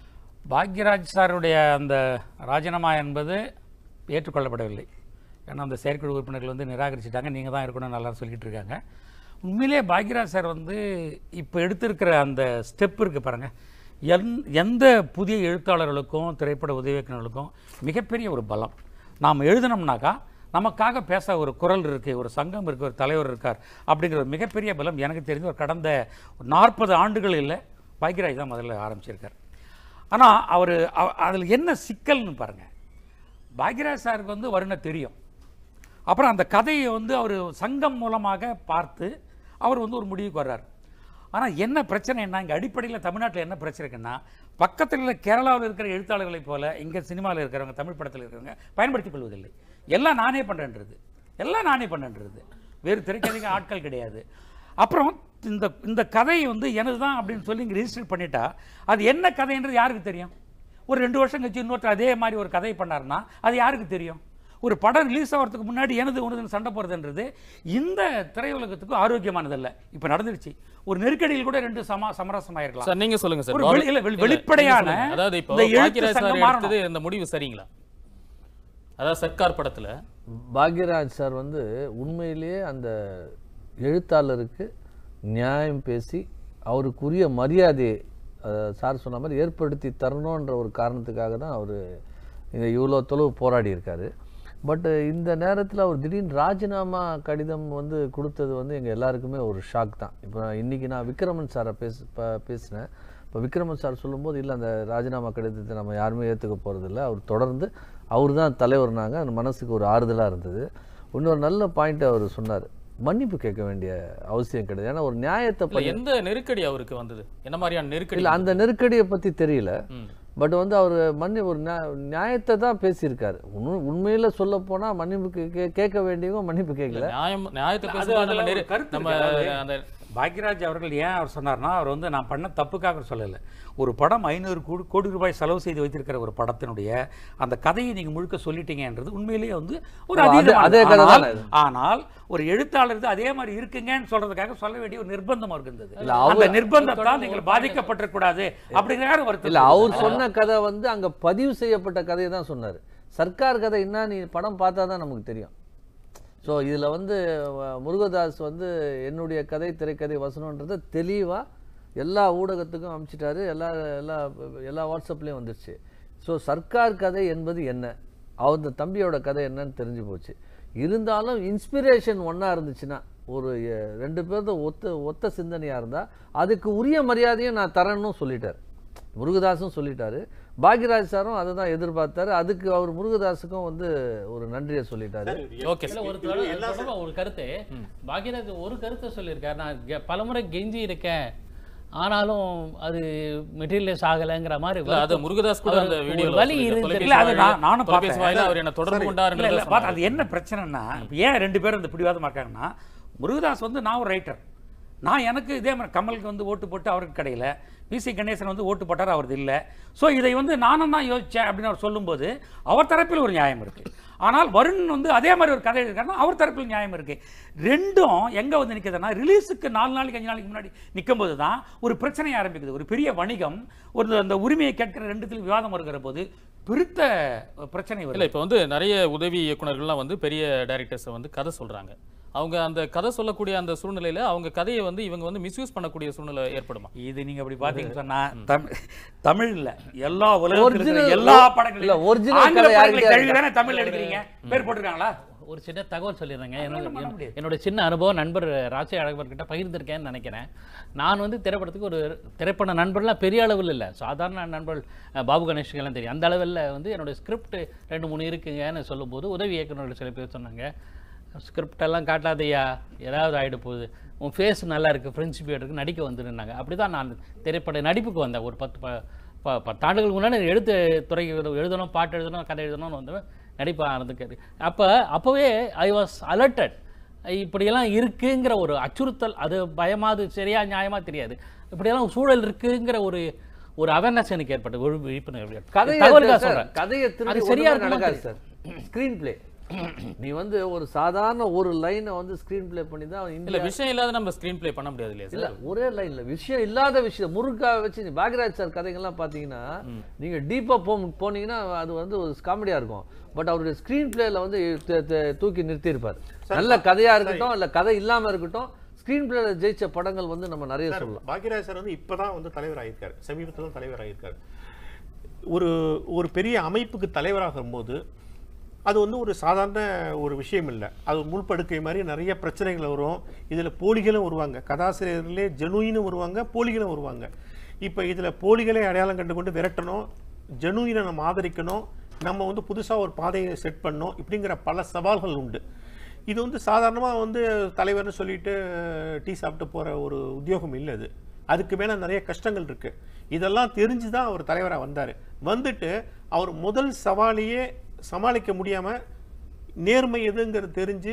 பாக்யராஜ் சாருடைய அந்த ராஜினாமா என்பது ஏற்றுக்கொள்ளப்படவில்லை ஏன்னா அந்த செயற்குழு உறுப்பினர்கள் வந்து நிராகரிச்சிட்டாங்க நீங்கள் தான் இருக்கணும்னு எல்லாரும் சொல்லிட்டு இருக்காங்க உண்மையிலே பாக்யராஜ் சார் வந்து இப்போ எடுத்திருக்கிற அந்த ஸ்டெப் இருக்குது பாருங்க எந் எந்த புதிய எழுத்தாளர்களுக்கும் திரைப்பட உதவி இயக்குனர்களுக்கும் மிகப்பெரிய ஒரு பலம் நாம் எழுதினோம்னாக்கா நமக்காக பேச ஒரு குரல் இருக்குது ஒரு சங்கம் இருக்குது ஒரு தலைவர் இருக்கார் அப்படிங்கிற ஒரு மிகப்பெரிய பலம் எனக்கு தெரிஞ்ச ஒரு கடந்த நாற்பது ஆண்டுகள் இல்லை பாக்யராஜ் தான் முதல்ல ஆரம்பிச்சிருக்கார் ஆனால் அவர் அதில் என்ன சிக்கல்னு பாருங்கள் பாக்யராஜ் சாருக்கு வந்து வருண தெரியும் அப்புறம் அந்த கதையை வந்து அவர் சங்கம் மூலமாக பார்த்து அவர் வந்து ஒரு முடிவுக்கு வர்றார் ஆனால் என்ன பிரச்சனைன்னா இங்கே அடிப்படையில் தமிழ்நாட்டில் என்ன பிரச்சனை இருக்குன்னா பக்கத்தில் உள்ள கேரளாவில் இருக்கிற எழுத்தாளர்களைப் போல இங்கே சினிமாவில் இருக்கிறவங்க தமிழ் படத்தில் இருக்கிறவங்க பயன்படுத்திக் கொள்வதில்லை எல்லாம் நானே பண்ணுறேன்றது எல்லாம் நானே பண்ணுன்றது வேறு திரைக்கதைக்கு ஆட்கள் கிடையாது அப்புறம் இந்த இந்த கதை வந்து எனது தான் அப்படின்னு சொல்லி இங்கே ரிஜிஸ்டர் பண்ணிட்டா அது என்ன கதைன்றது யாருக்கு தெரியும் ஒரு ரெண்டு வருஷம் கழிச்சு இன்னொருத்தர் அதே மாதிரி ஒரு கதை பண்ணாருன்னா அது யாருக்கு தெரியும் ஒரு படம் ரிலீஸ் ஆகிறதுக்கு முன்னாடி எனது உனதுன்னு சண்டை போகிறதுன்றது இந்த திரையுலகத்துக்கு ஆரோக்கியமானதல்ல இப்போ நடந்துருச்சு ஒரு நெருக்கடியில் கூட ரெண்டு சம சமரசமாயிருக்கலாம் சார் நீங்க சொல்லுங்க சார் ஒரு பாபு- வெளி- இல்ல, வெளி- இல்ல, வெளிப்படையான நீங்க சொல்லுங்க. அதாவது இப்போ இந்த எழுத்து பாக்கியராஜ் சார் சங்கம் மாறணும். எடுத்தது இந்த முடிவு சரிங்களா அதாவது சர்க்கார் படத்துல பாக்யராஜ் சார் வந்து உண்மையிலேயே அந்த எழுத்தாளருக்கு நியாயம் பேசி அவருக்குரிய மரியாதையை அஹ், சார் சொன்ன மாதிரி ஏற்படுத்தி தரணுன்ற ஒரு காரணத்துக்காக தான் அவர் இந்த இவ்வளோ தொலைவு போராடி இருக்காரு பட் இந்த நேரத்தில் அவர் திடீர்னு ராஜினாமா கடிதம் வந்து கொடுத்தது வந்து எங்கள் எல்லாருக்குமே ஒரு ஷாக் தான் இப்போ நான் இன்னைக்கு நான் விக்ரமன் சாரை பேச ப- பேசினேன் இப்போ விக்ரமன் சார் சொல்லும்போது இல்லை அந்த ராஜினாமா கடிதத்தை நம்ம யாருமே ஏற்றுக்க போகிறதில்ல அவர் தொடர்ந்து அவர் தான் தலைவர்னாங்க அந்த மனசுக்கு ஒரு ஆறுதலாக இருந்தது இன்னொரு நல்ல பாயிண்ட் அவர் சொன்னார் மன்னிப்பு கேட்க வேண்டிய அவசியம் கிடையாது ஏன்னா ஒரு நியாயத்தை இல்ல பண்ணி எந்த நெருக்கடி அவருக்கு வந்தது என்ன மாதிரியான நெருக்கடி இல்லை அந்த நெருக்கடியை பற்றி தெரியல ம். பட் வந்து அவர் மன்னி ஒரு நியா- நியாயத்தை தான் பேசியிருக்காரு உண்மை உண்மையில் சொல்ல போனால் மன்னிப்பு கே- கே- கேட்க வேண்டியவங்க மன்னிப்பு கேட்கல நியாயம் நியாயத்தை அது பேசும்போது அதுல நம்ம ஒரு நெரு- கருத்து நம்ம இருக்கு. அதாவது அந்த பாக்யராஜ் அவர்கள் ஏன் அவர் சொன்னார்னா அவர் வந்து நான் பண்ண தப்புக்காக சொல்லலை ஒரு படம் ஐநூறு கோடி கோடி ரூபாய் செலவு செய்து வைத்திருக்கிற ஒரு படத்தினுடைய அந்த கதையை நீங்க முழுக்க சொல்லிட்டீங்கன்றது உண்மையிலேயே வந்து ஒரு ஓ, அது- அதீதமானது. அதே கதை ஆனால்- தானே இது? ஆனால் ஒரு எழுத்தாளர் இது அதே மாதிரி இருக்குங்கன்னு சொல்றதுக்காக சொல்ல வேண்டிய ஒரு நிர்பந்தம் இருந்தது இல்ல, அந்த அவர் நிர்பந்தத்தால் நீங்கள் பாதிக்கப்பட்டிருக்கூடாது அப்படிங்கிற வருத்தம் இல்ல அவர் சொன்ன கதை வந்து அங்க பதிவு செய்யப்பட்ட கதையை தான் சொன்னாரு சர்க்கார் கதை என்ன நீ படம் பார்த்தா தான் நமக்கு தெரியும் ஸோ இதுல வந்து அஹ், முருகதாஸ் வந்து என்னுடைய கதை திரைக்கதை வசனன்றதை தெளிவா எல்லா ஊடகத்துக்கும் அனுப்பிச்சிட்டாரு எல்லா எல்லா எல்லா வாட்ஸ்அப்லேயும் வந்துருச்சு ஸோ சர்க்கார் கதை என்பது என்ன அவர் இந்த தம்பியோட கதை என்னன்னு தெரிஞ்சு போச்சு இருந்தாலும் இன்ஸ்பிரேஷன் ஒன்றா இருந்துச்சுன்னா ஒரு அஹ், ரெண்டு பேர்த்தும் ஒத்த ஒத்த சிந்தனையாக இருந்தால் அதுக்கு உரிய மரியாதையும் நான் தரேன்னு சொல்லிட்டார் முருகதாஸும் சொல்லிட்டாரு பாக்யராஜ் சாரும் அதை தான் எதிர்பார்த்தாரு அதுக்கு அவர் முருகதாஸுக்கும் வந்து ஒரு நன்றியை சொல்லிட்டாரு ஓகே இல்ல ஒரு தொடர்- தொடர்பா ஒரு கருத்து பாக்யராஜ் ஒரு கருத்தை சொல்லியிருக்காரு நான் கெ- பலமுறை கெஞ்சி இருக்கேன் ஆனாலும் அது மெட்டீரியலைஸ் ஆகலைங்கிற மாதிரி இல்ல அது வருத்தம். முருகதாஸ் கூட அவர் அந்த ஒரு வீடியோல வலி சொல்லியிருக்காரு. இருந்தது. தொலைபேசி இல்ல, அது வாயிலா- நான் நானும் தொலைபேசி பார்த்தேன். வாயிலா அவர் என்ன தொடர்பு இல்ல, கொண்டாருன்றத இல்ல, பார்த்து சொன்னாரு. அது என்ன பிரச்சனைன்னா இப்ப ஏன் ரெண்டு பேரும் இந்த பிடிவாதமா இருக்காங்கன்னா முருகதாஸ் வந்து நான் ஒரு ரைட்டர் நான் எனக்கு இதே மாதிரி கமலுக்கு வந்து ஓட்டு போட்டு அவருக்கு கிடையில பிசி கணேசன் வந்து ஓட்டு போட்டார் அவரது இல்லை ஸோ இதை வந்து நானும் தான் யோசிச்சேன் அப்படின்னு அவர் சொல்லும்போது அவர் தரப்பில் ஒரு நியாயம் இருக்கு ஆனால் வருண் வந்து அதே மாதிரி ஒரு கதை எழுதிருக்காருன்னா அவர் தரப்பில் நியாயம் இருக்கு ரெண்டும் எங்க வந்து நிற்குதுன்னா ரிலீஸுக்கு நாலு நாளைக்கு அஞ்சு நாளைக்கு முன்னாடி நிற்கும்போது தான் ஒரு பிரச்சனை ஆரம்பிக்குது ஒரு பெரிய வணிகம் ஒரு அந்த உரிமையை கேட்கிற ரெண்டுத்தில் விவாதம் வருகிற போது பெருத்த பிரச்சனை வருது இல்ல இப்போ வந்து நிறைய உதவி இயக்குனர்கள்லாம் வந்து பெரிய டைரக்டர்ஸை வந்து கதை சொல்றாங்க அவங்க அந்த கதை சொல்லக்கூடிய அந்த சூழ்நிலையில அவங்க கதையை வந்து இவங்க வந்து மிஸ்யூஸ் பண்ணக்கூடிய சூழ்நிலை ஏற்படுமா இது நீங்க அப்படி பாத்தீங்கன்னு சொன்னா தமிழ் தமிழ்ல எல்லா உலகத்துல இருக்கிற Original- எல்லா இல்ல, படங்களும் original ஆங்கில கதை படங்களை யார்கிட்டயா கழுவி தானே தமிழ்ல எடுக்கிறீங்க பேர் போட்டிருக்காங்களா ஒரு சின்ன தகவல் சொல்லிடுறேங்க அதெல்லாம் என்னோட பண்ண முடியாது. என்னோட சின்ன அனுபவம் நண்பர் ராஜே அழகர்கிட்ட பகிர்ந்திருக்கேன்னு நினைக்கிறேன் நான் வந்து திரைப்படத்துக்கு ஒரு திரைப்பட நண்பர்லாம் பெரிய அளவில் இல்லை சாதாரண நண்பர்கள் அஹ், பாபு கணேஷ்கெல்லாம் தெரியும் அந்த அளவில் வந்து என்னோட ஸ்கிரிப்ட் ரெண்டு மூணு இருக்குங்கன்னு சொல்லும்போது உதவி இயக்குநர்கள் சில பேர் சொன்னாங்க ஸ்கிரிப்ட் எல்லாம் காட்டாதையா ஏதாவது ஆயிட போகுது உன் ஃபேஸ் நல்லா இருக்கு ஃப்ரெண்ட்ஷிப் இருக்கு நடிக்க வந்துருந்தாங்க அப்படி தான் நான் திரைப்பட நடிப்புக்கு வந்தேன் ஒரு பத்து ப- ப- பத்தாண்டுகளுக்கு முன்னாடி எழுத்து துறை எழுதணும் பாட்டு எழுதணும் கதை எழுதணும்னு வந்தவன் நடிப்பு ஆனதுக்கு அப்போ அப்போவே ஐ வாஸ் அலர்ட்டட் இப்படியெல்லாம் இருக்குங்கிற ஒரு அச்சுறுத்தல் அது பயமாது சரியா நியாயமா தெரியாது இப்படியெல்லாம் சூழல் இருக்குங்கிற ஒரு ஒரு அவேர்னஸ் எனக்கு ஏற்பட்டது ஒரு விழிப்புணர்வு ஏற்பட்டது. கதையை தகவலுக்காக சார், சொல்றேன் கதையை அது திருடி சரியா ஒண்ணுமே இருக்குமா நடக்காது சார் ஸ்கிரீன் பிளே நீ வந்து ஒரு சாதாரண ஒரு லைனை வந்து ஸ்கிரீன் பிளே பண்ணி தான் இல்ல இந்தியா விஷயம் இல்லாத நம்ம ஸ்கிரீன் ப்ளே பண்ண முடியாது இல்லையா இல்ல சார் ஒரே லைன்ல விஷயம் இல்லாத விஷயம் முருகா வச்சு நீ பாக்யராஜ் சார் கதைகள்லாம் பாத்தீங்கன்னா நீங்க டீப்பா போ போனீங்கன்னா அது வந்து ஒரு காமெடியா இருக்கும் பட் அவருடைய ஸ்கிரீன் பிளேல வந்து த- த- தூக்கி நிறுத்தியிருப்பார் நல்ல கதையா இருக்கட்டும் இல்ல கதை இல்லாம இருக்கட்டும் ஸ்கிரீன் பிளேல ஜெயிச்ச படங்கள் வந்து நம்ம நிறைய சொல்லலாம் பாக்யராஜ் சார் வந்து இப்பதான் வந்து தலைவர் ஆயிருக்காரு சமீபத்தில் தான் தலைவர் ஆயிருக்காரு ஒரு ஒரு பெரிய அமைப்புக்கு தலைவராகும் போது அது வந்து ஒரு சாதாரண ஒரு விஷயம் இல்லை அது முள்படுக்கை மாதிரி நிறைய பிரச்சனைகள் வரும் இதில் போலிகளும் வருவாங்க கதாசிரியர்களே ஜெனுயினும் வருவாங்க போலிகளும் வருவாங்க இப்போ இதில் போலிகளை அடையாளம் கண்டு கொண்டு விரட்டணும் ஜெனுயினை நம்ம ஆதரிக்கணும் நம்ம வந்து புதுசாக ஒரு பாதையை செட் பண்ணணும் இப்படிங்கிற பல சவால்கள் உண்டு இது வந்து சாதாரணமாக வந்து தலைவர்னு சொல்லிட்டு டீ சாப்பிட்டு போகிற ஒரு உத்தியோகம் இல்லை இது அதுக்கு மேலே நிறைய கஷ்டங்கள் இருக்கு இதெல்லாம் தெரிஞ்சு தான் அவர் தலைவராக வந்தார் வந்துட்டு அவர் முதல் சவாலையே சமாளிக்க முடியாமல் நேர்மை எதுங்கிறது தெரிஞ்சு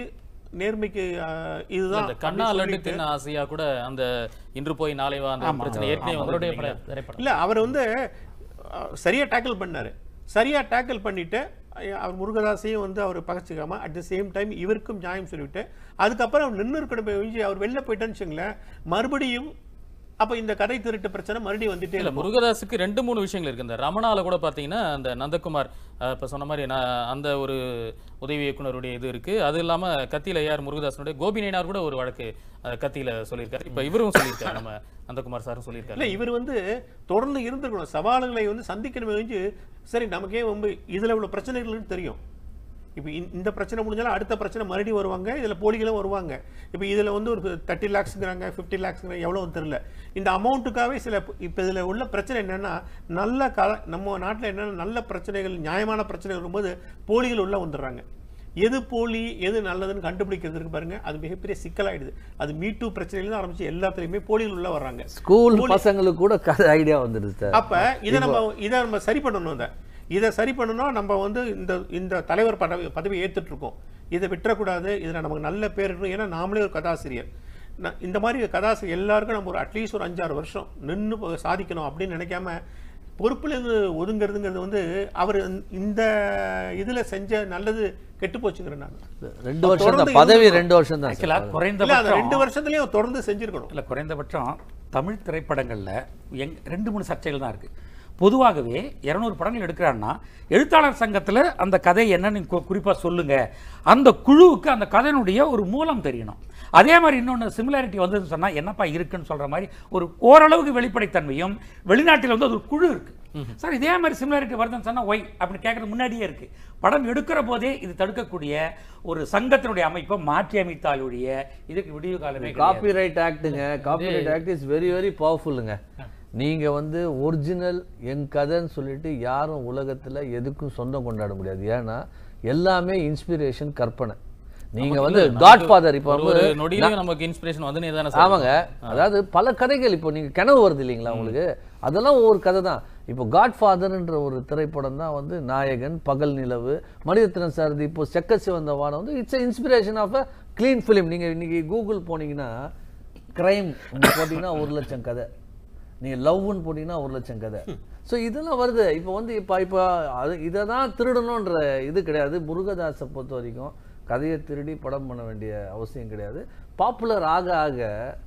நேர்மைக்கு ஆஹ், இதுதான் அந்த கண்ணா அப்படி லட்டு சொல்லிட்டு- தின்ன ஆசையா கூட அந்த இன்று போய் நாளை வா அந்த பிரச்சனை ஏற்கனவே அவருடைய வந்து பட- திரைப்படம் இல்ல அவர் வந்து அஹ், சரியா டேக்கிள் பண்ணாரு சரியா டேக்கிள் பண்ணிட்டு அஹ், அவர் முருகதாசையும் வந்து அவர் பகச்சிக்காம அட் த சேம் டைம் இவருக்கும் நியாயம் சொல்லிவிட்டு அதுக்கப்புறம் அவர் நின்று இருக்கணும் ஒழிஞ்சு அவர் வெளில போயிட்டேன்னு வச்சுங்களேன் மறுபடியும் அப்ப இந்த கதை திருட்டு பிரச்சனை மறுபடியும் வந்துட்டே இல்ல இருக்கும். முருகதாஸுக்கு ரெண்டு மூணு விஷயங்கள் இருக்கு இந்த ரமணால கூட பாத்தீங்கன்னா அந்த நந்தகுமார் அஹ், இப்ப சொன்ன மாதிரி நான் அந்த ஒரு உதவி இயக்குனருடைய இது இருக்கு அது இல்லாம கத்தியில யார் முருகதாசனுடைய கோபி நயினார் கூட ஒரு வழக்கு அஹ், கத்தியில சொல்லியிருக்காரு இப்ப இவரும் சொல்லியிருக்காரு நம்ம நந்தகுமார் சாரும் சொல்லியிருக்காரு இல்ல இவர் வந்து தொடர்ந்து இருந்திருக்கணும் சவால்களை வந்து சந்திக்கணும் ஒழிஞ்சு சரி நமக்கே வந்து இதுல இவ்வளவு பிரச்சனைகள்னு தெரியும் இப்போ இந்த பிரச்சனை முடிஞ்சாலும் அடுத்த பிரச்சனை மறுபடியும் வருவாங்க இதுல போலிகளும் வருவாங்க இப்போ இதுல வந்து ஒரு தேர்ட்டி லேக்ஸ்ங்கிறாங்க ஃபிஃப்டி லேக்ஸ்ங்கிறாங்க எவ்வளவு தெரியல இந்த அமௌண்ட்டுக்காகவே சில இப்போ இதுல உள்ள பிரச்சனை என்னன்னா நல்ல க நம்ம நாட்டுல என்னன்னா நல்ல பிரச்சனைகள் நியாயமான பிரச்சனைகள் வரும்போது போலிகள் உள்ள வந்துடுறாங்க எது போலி எது நல்லதுன்னு கண்டுபிடிக்கிறதுக்கு பாருங்க அது மிகப்பெரிய சிக்கலாயிடுது அது மீட்டு பிரச்சனையில தான் ஆரம்பிச்சு எல்லாத்துலயுமே போலிகள் உள்ள வர்றாங்க ஸ்கூல் பசங்களுக்கு கூட கதை ஐடியா வந்துடுது சார் அப்ப இதை நம்ம இதை நம்ம சரி பண்ணணும் இதை இதை சரி பண்ணணும் நம்ம வந்து இந்த இந்த தலைவர் பதவி பதவி ஏத்துட்டு இருக்கோம் இதை விட்டுறக்கூடாது இதில் நமக்கு நல்ல பேர் இருக்கணும் ஏன்னா நாமளே ஒரு கதாசிரியர் நான் இந்த மாதிரி கதாசிரியர் எல்லாருக்கும் நம்ம ஒரு அட்லீஸ்ட் ஒரு அஞ்சாறு வருஷம் நின்று சாதிக்கணும் அப்படின்னு நினைக்காம பொறுப்புலேருந்து ஒதுங்கிறதுங்கிறது வந்து அவர் இந்த இதுல செஞ்ச நல்லது கெட்டு போச்சுங்கிறேன் நான் ரெண்டு வருஷம் தான் தொடர்ந்து பதவி இருந்திருக்கணும். ரெண்டு வருஷம் தான் ஆக்சுவலாக சார் இல்ல அந்த குறைந்தபட்சம் ரெண்டு வருஷத்துலயும் தொடர்ந்து செஞ்சிருக்கணும் இல்லை குறைந்தபட்சம் தமிழ் திரைப்படங்களில் எங் ரெண்டு மூணு சர்ச்சைகள் தான் இருக்குது பொதுவாகவே இரநூறு படங்கள் எடுக்கிறான்னா எழுத்தாளர் சங்கத்தில் அந்த கதை என்னன்னு குறிப்பாக சொல்லுங்க அந்த குழுவுக்கு அந்த கதையினுடைய ஒரு மூலம் தெரியணும் அதே மாதிரி இன்னொன்று சிமிலாரிட்டி வந்ததுன்னு சொன்னால் என்னப்பா இருக்குன்னு சொல்கிற மாதிரி ஒரு ஓரளவுக்கு வெளிப்படைத்தன்மையும் வெளிநாட்டில் வந்து அது ஒரு குழு இருக்கு சார் இதே மாதிரி சிமிலாரிட்டி வருதுன்னு சொன்னால் ஒய் அப்படின்னு கேட்குறது முன்னாடியே இருக்கு படம் எடுக்கிற போதே இது தடுக்கக்கூடிய ஒரு சங்கத்தினுடைய அமைப்பை மாற்றி அமைத்தாலுடைய இதுக்கு விடிவு காலமே கிடையாது. காப்பிரைட் ஆக்ட்டுங்க copyright act is very very பவர்ஃபுல்லுங்க நீங்க வந்து ஒரிஜினல் என் கதைன்னு சொல்லிட்டு யாரும் உலகத்துல எதுக்கும் சொந்தம் கொண்டாட முடியாது ஏன்னா எல்லாமே இன்ஸ்பிரேஷன் கற்பனை நீங்க வந்து காட் ஃபாதர் இப்போ ஒரு ஒரு வந்து நொடியிலும் நமக்கு இன்ஸ்பிரேஷன் வந்து தானே ஆமாங்க அதாவது பல கதைகள் இப்போ நீங்க கனவு வருது இல்லைங்களா உங்களுக்கு அதெல்லாம் ஒவ்வொரு கதை தான் இப்போ காட் ஃபாதர்ன்ற ஒரு திரைப்படம் தான் வந்து நாயகன் பகல் நிலவு மணிரத்னம் சாரதி இப்போ செக்க சிவந்த வானம் வந்து it's inspiration of a clean film நீங்க இன்னைக்கு கூகுள் போனீங்கன்னா கிரைம் போட்டீங்கன்னா ஒரு லட்சம் கதை நீங்க லவ்னு போட்டீங்கன்னா ஒரு லட்சம் கதை ஸோ இதெல்லாம் வருது இப்போ வந்து இப்போ இப்போ அது இதை தான் திருடணுன்ற இது கிடையாது முருகதாஸை பொறுத்த வரைக்கும் கதையை திருடி படம் பண்ண வேண்டிய அவசியம் கிடையாது பாப்புலர் ஆக ஆக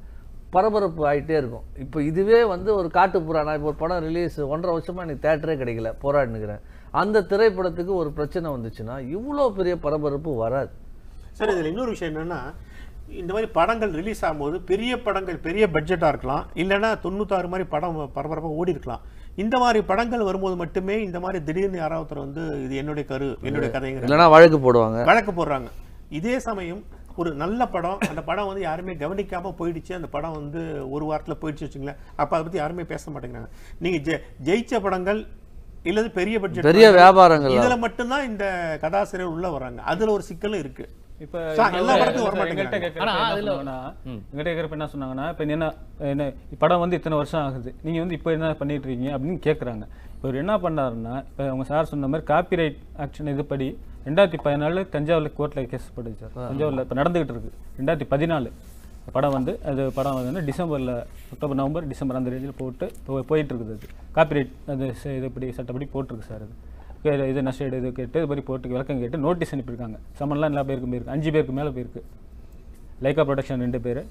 பரபரப்பு ஆயிட்டே இருக்கும் இப்போ இதுவே வந்து ஒரு காட்டுப்புறா நான் இப்போ ஒரு படம் ரிலீஸ் ஒன்றரை வருஷமா எனக்கு தேட்டரே கிடைக்கல போராடினுக்கிறேன் அந்த திரைப்படத்துக்கு ஒரு பிரச்சனை வந்துச்சுன்னா இவ்வளோ பெரிய பரபரப்பு வராது சார் இதில் இன்னொரு விஷயம் என்னன்னா இந்த மாதிரி படங்கள் ரிலீஸ் ஆகும்போது பெரிய படங்கள் பெரிய பட்ஜெட்டாக இருக்கலாம் இல்லைன்னா தொண்ணூத்தாறு மாதிரி படம் பரபரப்பாக ஓடி இருக்கலாம் இந்த மாதிரி படங்கள் வரும்போது மட்டுமே இந்த மாதிரி திடீர்னு யாராவது ஒருத்தர் வந்து இது என்னுடைய கரு என்னுடைய கதைங்கிற இல்லைன்னா வழக்கு போடுவாங்க வழக்கு போடுறாங்க இதே சமயம் ஒரு நல்ல படம் அந்த படம் வந்து யாருமே கவனிக்காம போயிடுச்சு அந்த படம் வந்து ஒரு வாரத்துல போயிடுச்சு வச்சுங்களேன் அப்ப அதை பத்தி யாருமே பேச மாட்டேங்கிறாங்க நீங்க ஜெ- ஜெயிச்ச படங்கள் இல்லது பெரிய பட்ஜெட் பெரிய வியாபாரங்கள் இதுல மட்டும்தான் இந்த கதாசிரியர் உள்ள வராங்க அதுல ஒரு சிக்கலும் இருக்கு இப்ப சா- எங்க- எல்லா படத்துக்கும் வர எங்கள்கிட்ட மாட்டேங்கிறாங்க. கேட்கறப்ப ஆனா என்ன அதுல- சொன்னாங்கன்னா, எங்கள்கிட்ட கேட்கறப்ப என்ன சொன்னாங்கன்னா இப்ப என்ன என்ன படம் வந்து இத்தனை வருஷம் ஆகுது நீங்க வந்து இப்போ என்ன பண்ணிட்டு இருக்கீங்க அப்படின்னு கேட்குறாங்க இவர் என்ன பண்ணாருன்னா இப்போ அவங்க சார் சொன்ன மாதிரி காப்பிரைட் ஆக்ஷன் இதுபடி ரெண்டாயிரத்தி பதினாலு தஞ்சாவூர்ல கோர்ட்ல கேஸ் போடுது சார் தஞ்சாவூர்ல இப்போ நடந்துகிட்டு இருக்கு ரெண்டாயிரத்தி பதினாலு படம் வந்து அது படம் வந்து டிசம்பர்ல அக்டோபர் நவம்பர் டிசம்பர் அந்த ரேஞ்சில் போட்டு இப்போ போயிட்டு இருக்குது அது காப்பிரைட் அது ச- இதுபடி சட்டப்படி போட்டிருக்கு சார் அது கே- இது நஷ்ட இது கேட்டு இது மாதிரி போட்டு விளக்கம் கேட்டு நோட்டீஸ் அனுப்பியிருக்காங்க சம்மன்லாம் எல்லா பேருக்கும் போயிருக்கு அஞ்சு பேருக்கு மேலே போயிருக்கு லைக்கா ப்ரொடக்ஷன் ரெண்டு பேர்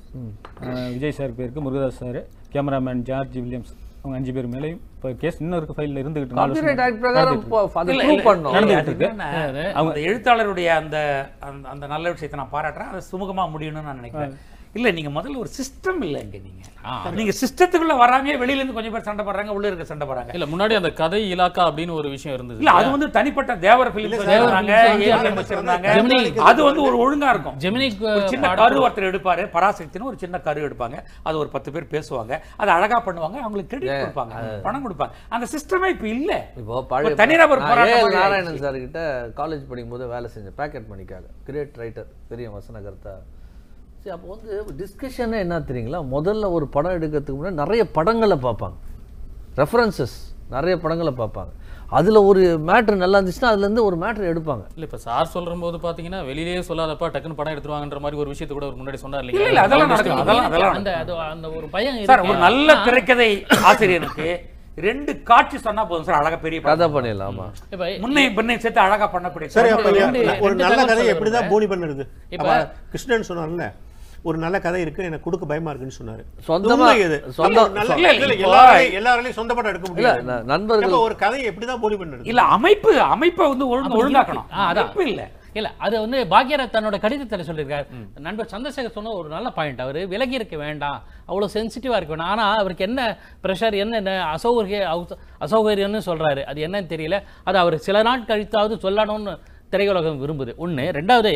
விஜய் சார் பேருக்கு Murugadoss sir cameraman George Williams அவங்க அஞ்சு பேர் மேலேயும் இப்போ கேஸ் இன்னும் இருக்கு ஃபைலில் இருந்துகிட்டு நாலு வருஷமா காப்பிரைட் ஆக்ட் பிரகாரம் நடந்துட்டு இருக்கு. இப்போ அதை இல்ல, prove இல்ல, பண்ணணும் இல்ல, நடந்துட்டு அது இருக்கு. என்னன்னா, அந்த எழுத்தாளருடைய அந்த அந்த- அந்த நல்ல விஷயத்தை நான் பாராட்டுறேன் அது சுமூகமா முடியணும்னு நான் நினைக்கிறேன் இல்ல நீங்க முதல்ல ஒரு சிஸ்டம் இல்ல இங்க நீங்க நீங்க சிஸ்டத்துக்குள்ள வராமே வெளியில இருந்து கொஞ்சம் பேர் சண்டை போடுறாங்க உள்ள இருக்க சண்டை போடுறாங்க இல்ல முன்னாடி அந்த கதை இலாக்கா அப்படின்னு ஒரு விஷயம் இருந்தது இல்ல அது வந்து தனிப்பட்ட தேவர பிலிம்ஸ் வச்சிருந்தாங்க films, ஏவிஎம் வச்சிருந்தாங்க ஜெமினி. அது வந்து ஒரு ஒழுங்கா இருக்கும் ஜெமினி ஒரு சின்ன கரு ஒருத்தர் எடுப்பாரு பராசக்தின்னு ஒரு சின்ன கரு எடுப்பாங்க அது ஒரு பத்து பேர் பேசுவாங்க அதை அழகா பண்ணுவாங்க அவங்களுக்கு கிரெடிட் கொடுப்பாங்க பணம் கொடுப்பாங்க அந்த சிஸ்டமே இப்ப இல்ல இப்போ பழைய ஒரு தனிநபர் நான் போராட்டம் ஏ. மாதிரி நாராயணன் சார் கிட்ட காலேஜ் படிக்கும்போது வேலை செஞ்சேன் பேக்கெட் மணிக்காக கிரேட் ரைட்டர் பெரிய வசனகர்த்தா சரி அப்போ வந்து டிஸ்கஷனே என்ன தெரியுங்களா முதல்ல ஒரு படம் எடுக்கிறதுக்கு முன்னாடி நிறைய படங்களை பார்ப்பாங்க ரெஃபரன்சஸ் நிறைய படங்களை பார்ப்பாங்க அதுல ஒரு மேட்ரு நல்லா இருந்துச்சுன்னா அதுல இருந்து ஒரு மேட்ரு எடுப்பாங்க இல்ல இப்ப சார் சொல்ற போது பாத்தீங்கன்னா வெளியிலேயே சொல்லாதப்பா டக்குன்னு படம் எடுத்துருவாங்கன்ற மாதிரி ஒரு விஷயத்தை கூட அவர் முன்னாடி சொன்னார் இல்ல இல்ல அதெல்லாம் நடக்கும் அதெல்லாம் அதெல்லாம் அந்த அது அந்த ஒரு பயம் சார் இருக்கு. ஒரு நல்ல திரைக்கதை ஆசிரியருக்கு ரெண்டு காட்சி சொன்னா போதும் சார் அழகா பெரிய கதை படம் பண்ணிடலாம் ஆமா இப்ப முன்னை பின்னை சேர்த்து அழகா பண்ணக்கூடிய சரி சார். அப்ப ரெண்டு- ஒரு ரெண்டு நல்ல தகவல் கதையை சொல்ல எப்படிதான் விரும்புறேன். போனி பண்ணுறது இப்ப- அப்ப கிருஷ்ணன் சொன்னார்ல ஒரு நல்ல கதை இருக்கு எனக்கு கொடுக்க பயமா இருக்குன்னு சொன்னாரு சொந்தமா- உண்மை இது. சொந்த- அப்ப நல்ல- இல்ல, இல்ல, இல்ல, இப்போ- எல்லாராலையும் எல்லாராலையும் சொந்த படம் எடுக்க இல்ல முடியாது ந- நண்பர்கள் அப்ப ஒரு கதையை எப்படிதான் போலி பண்ணுறது இல்ல அமைப்பு அமைப்பை வந்து ஒழுங்கு அப்ப ஒழுங்காக்கணும் இருக்கு. ஆ, அதான். அமைப்பு இல்ல இல்ல அது வந்து பாக்யராஜ் தன்னோட கடிதத்தில் சொல்லியிருக்காரு நண்பர் சந்திரசேகர் சொன்ன ஒரு நல்ல பாயிண்ட் அவர் விலகி இருக்க வேண்டாம் அவ்வளோ சென்சிட்டிவாக இருக்க வேண்டாம் ஆனால் அவருக்கு என்ன ப்ரெஷர் என்ன என்ன அசௌகரிய அவுச- அசௌகரியம்னு சொல்றாரு அது என்னன்னு தெரியல அது அவர் சில நாள் கழித்தாவது சொல்லணும்னு திரையுலகம் விரும்புது ஒன்று ரெண்டாவது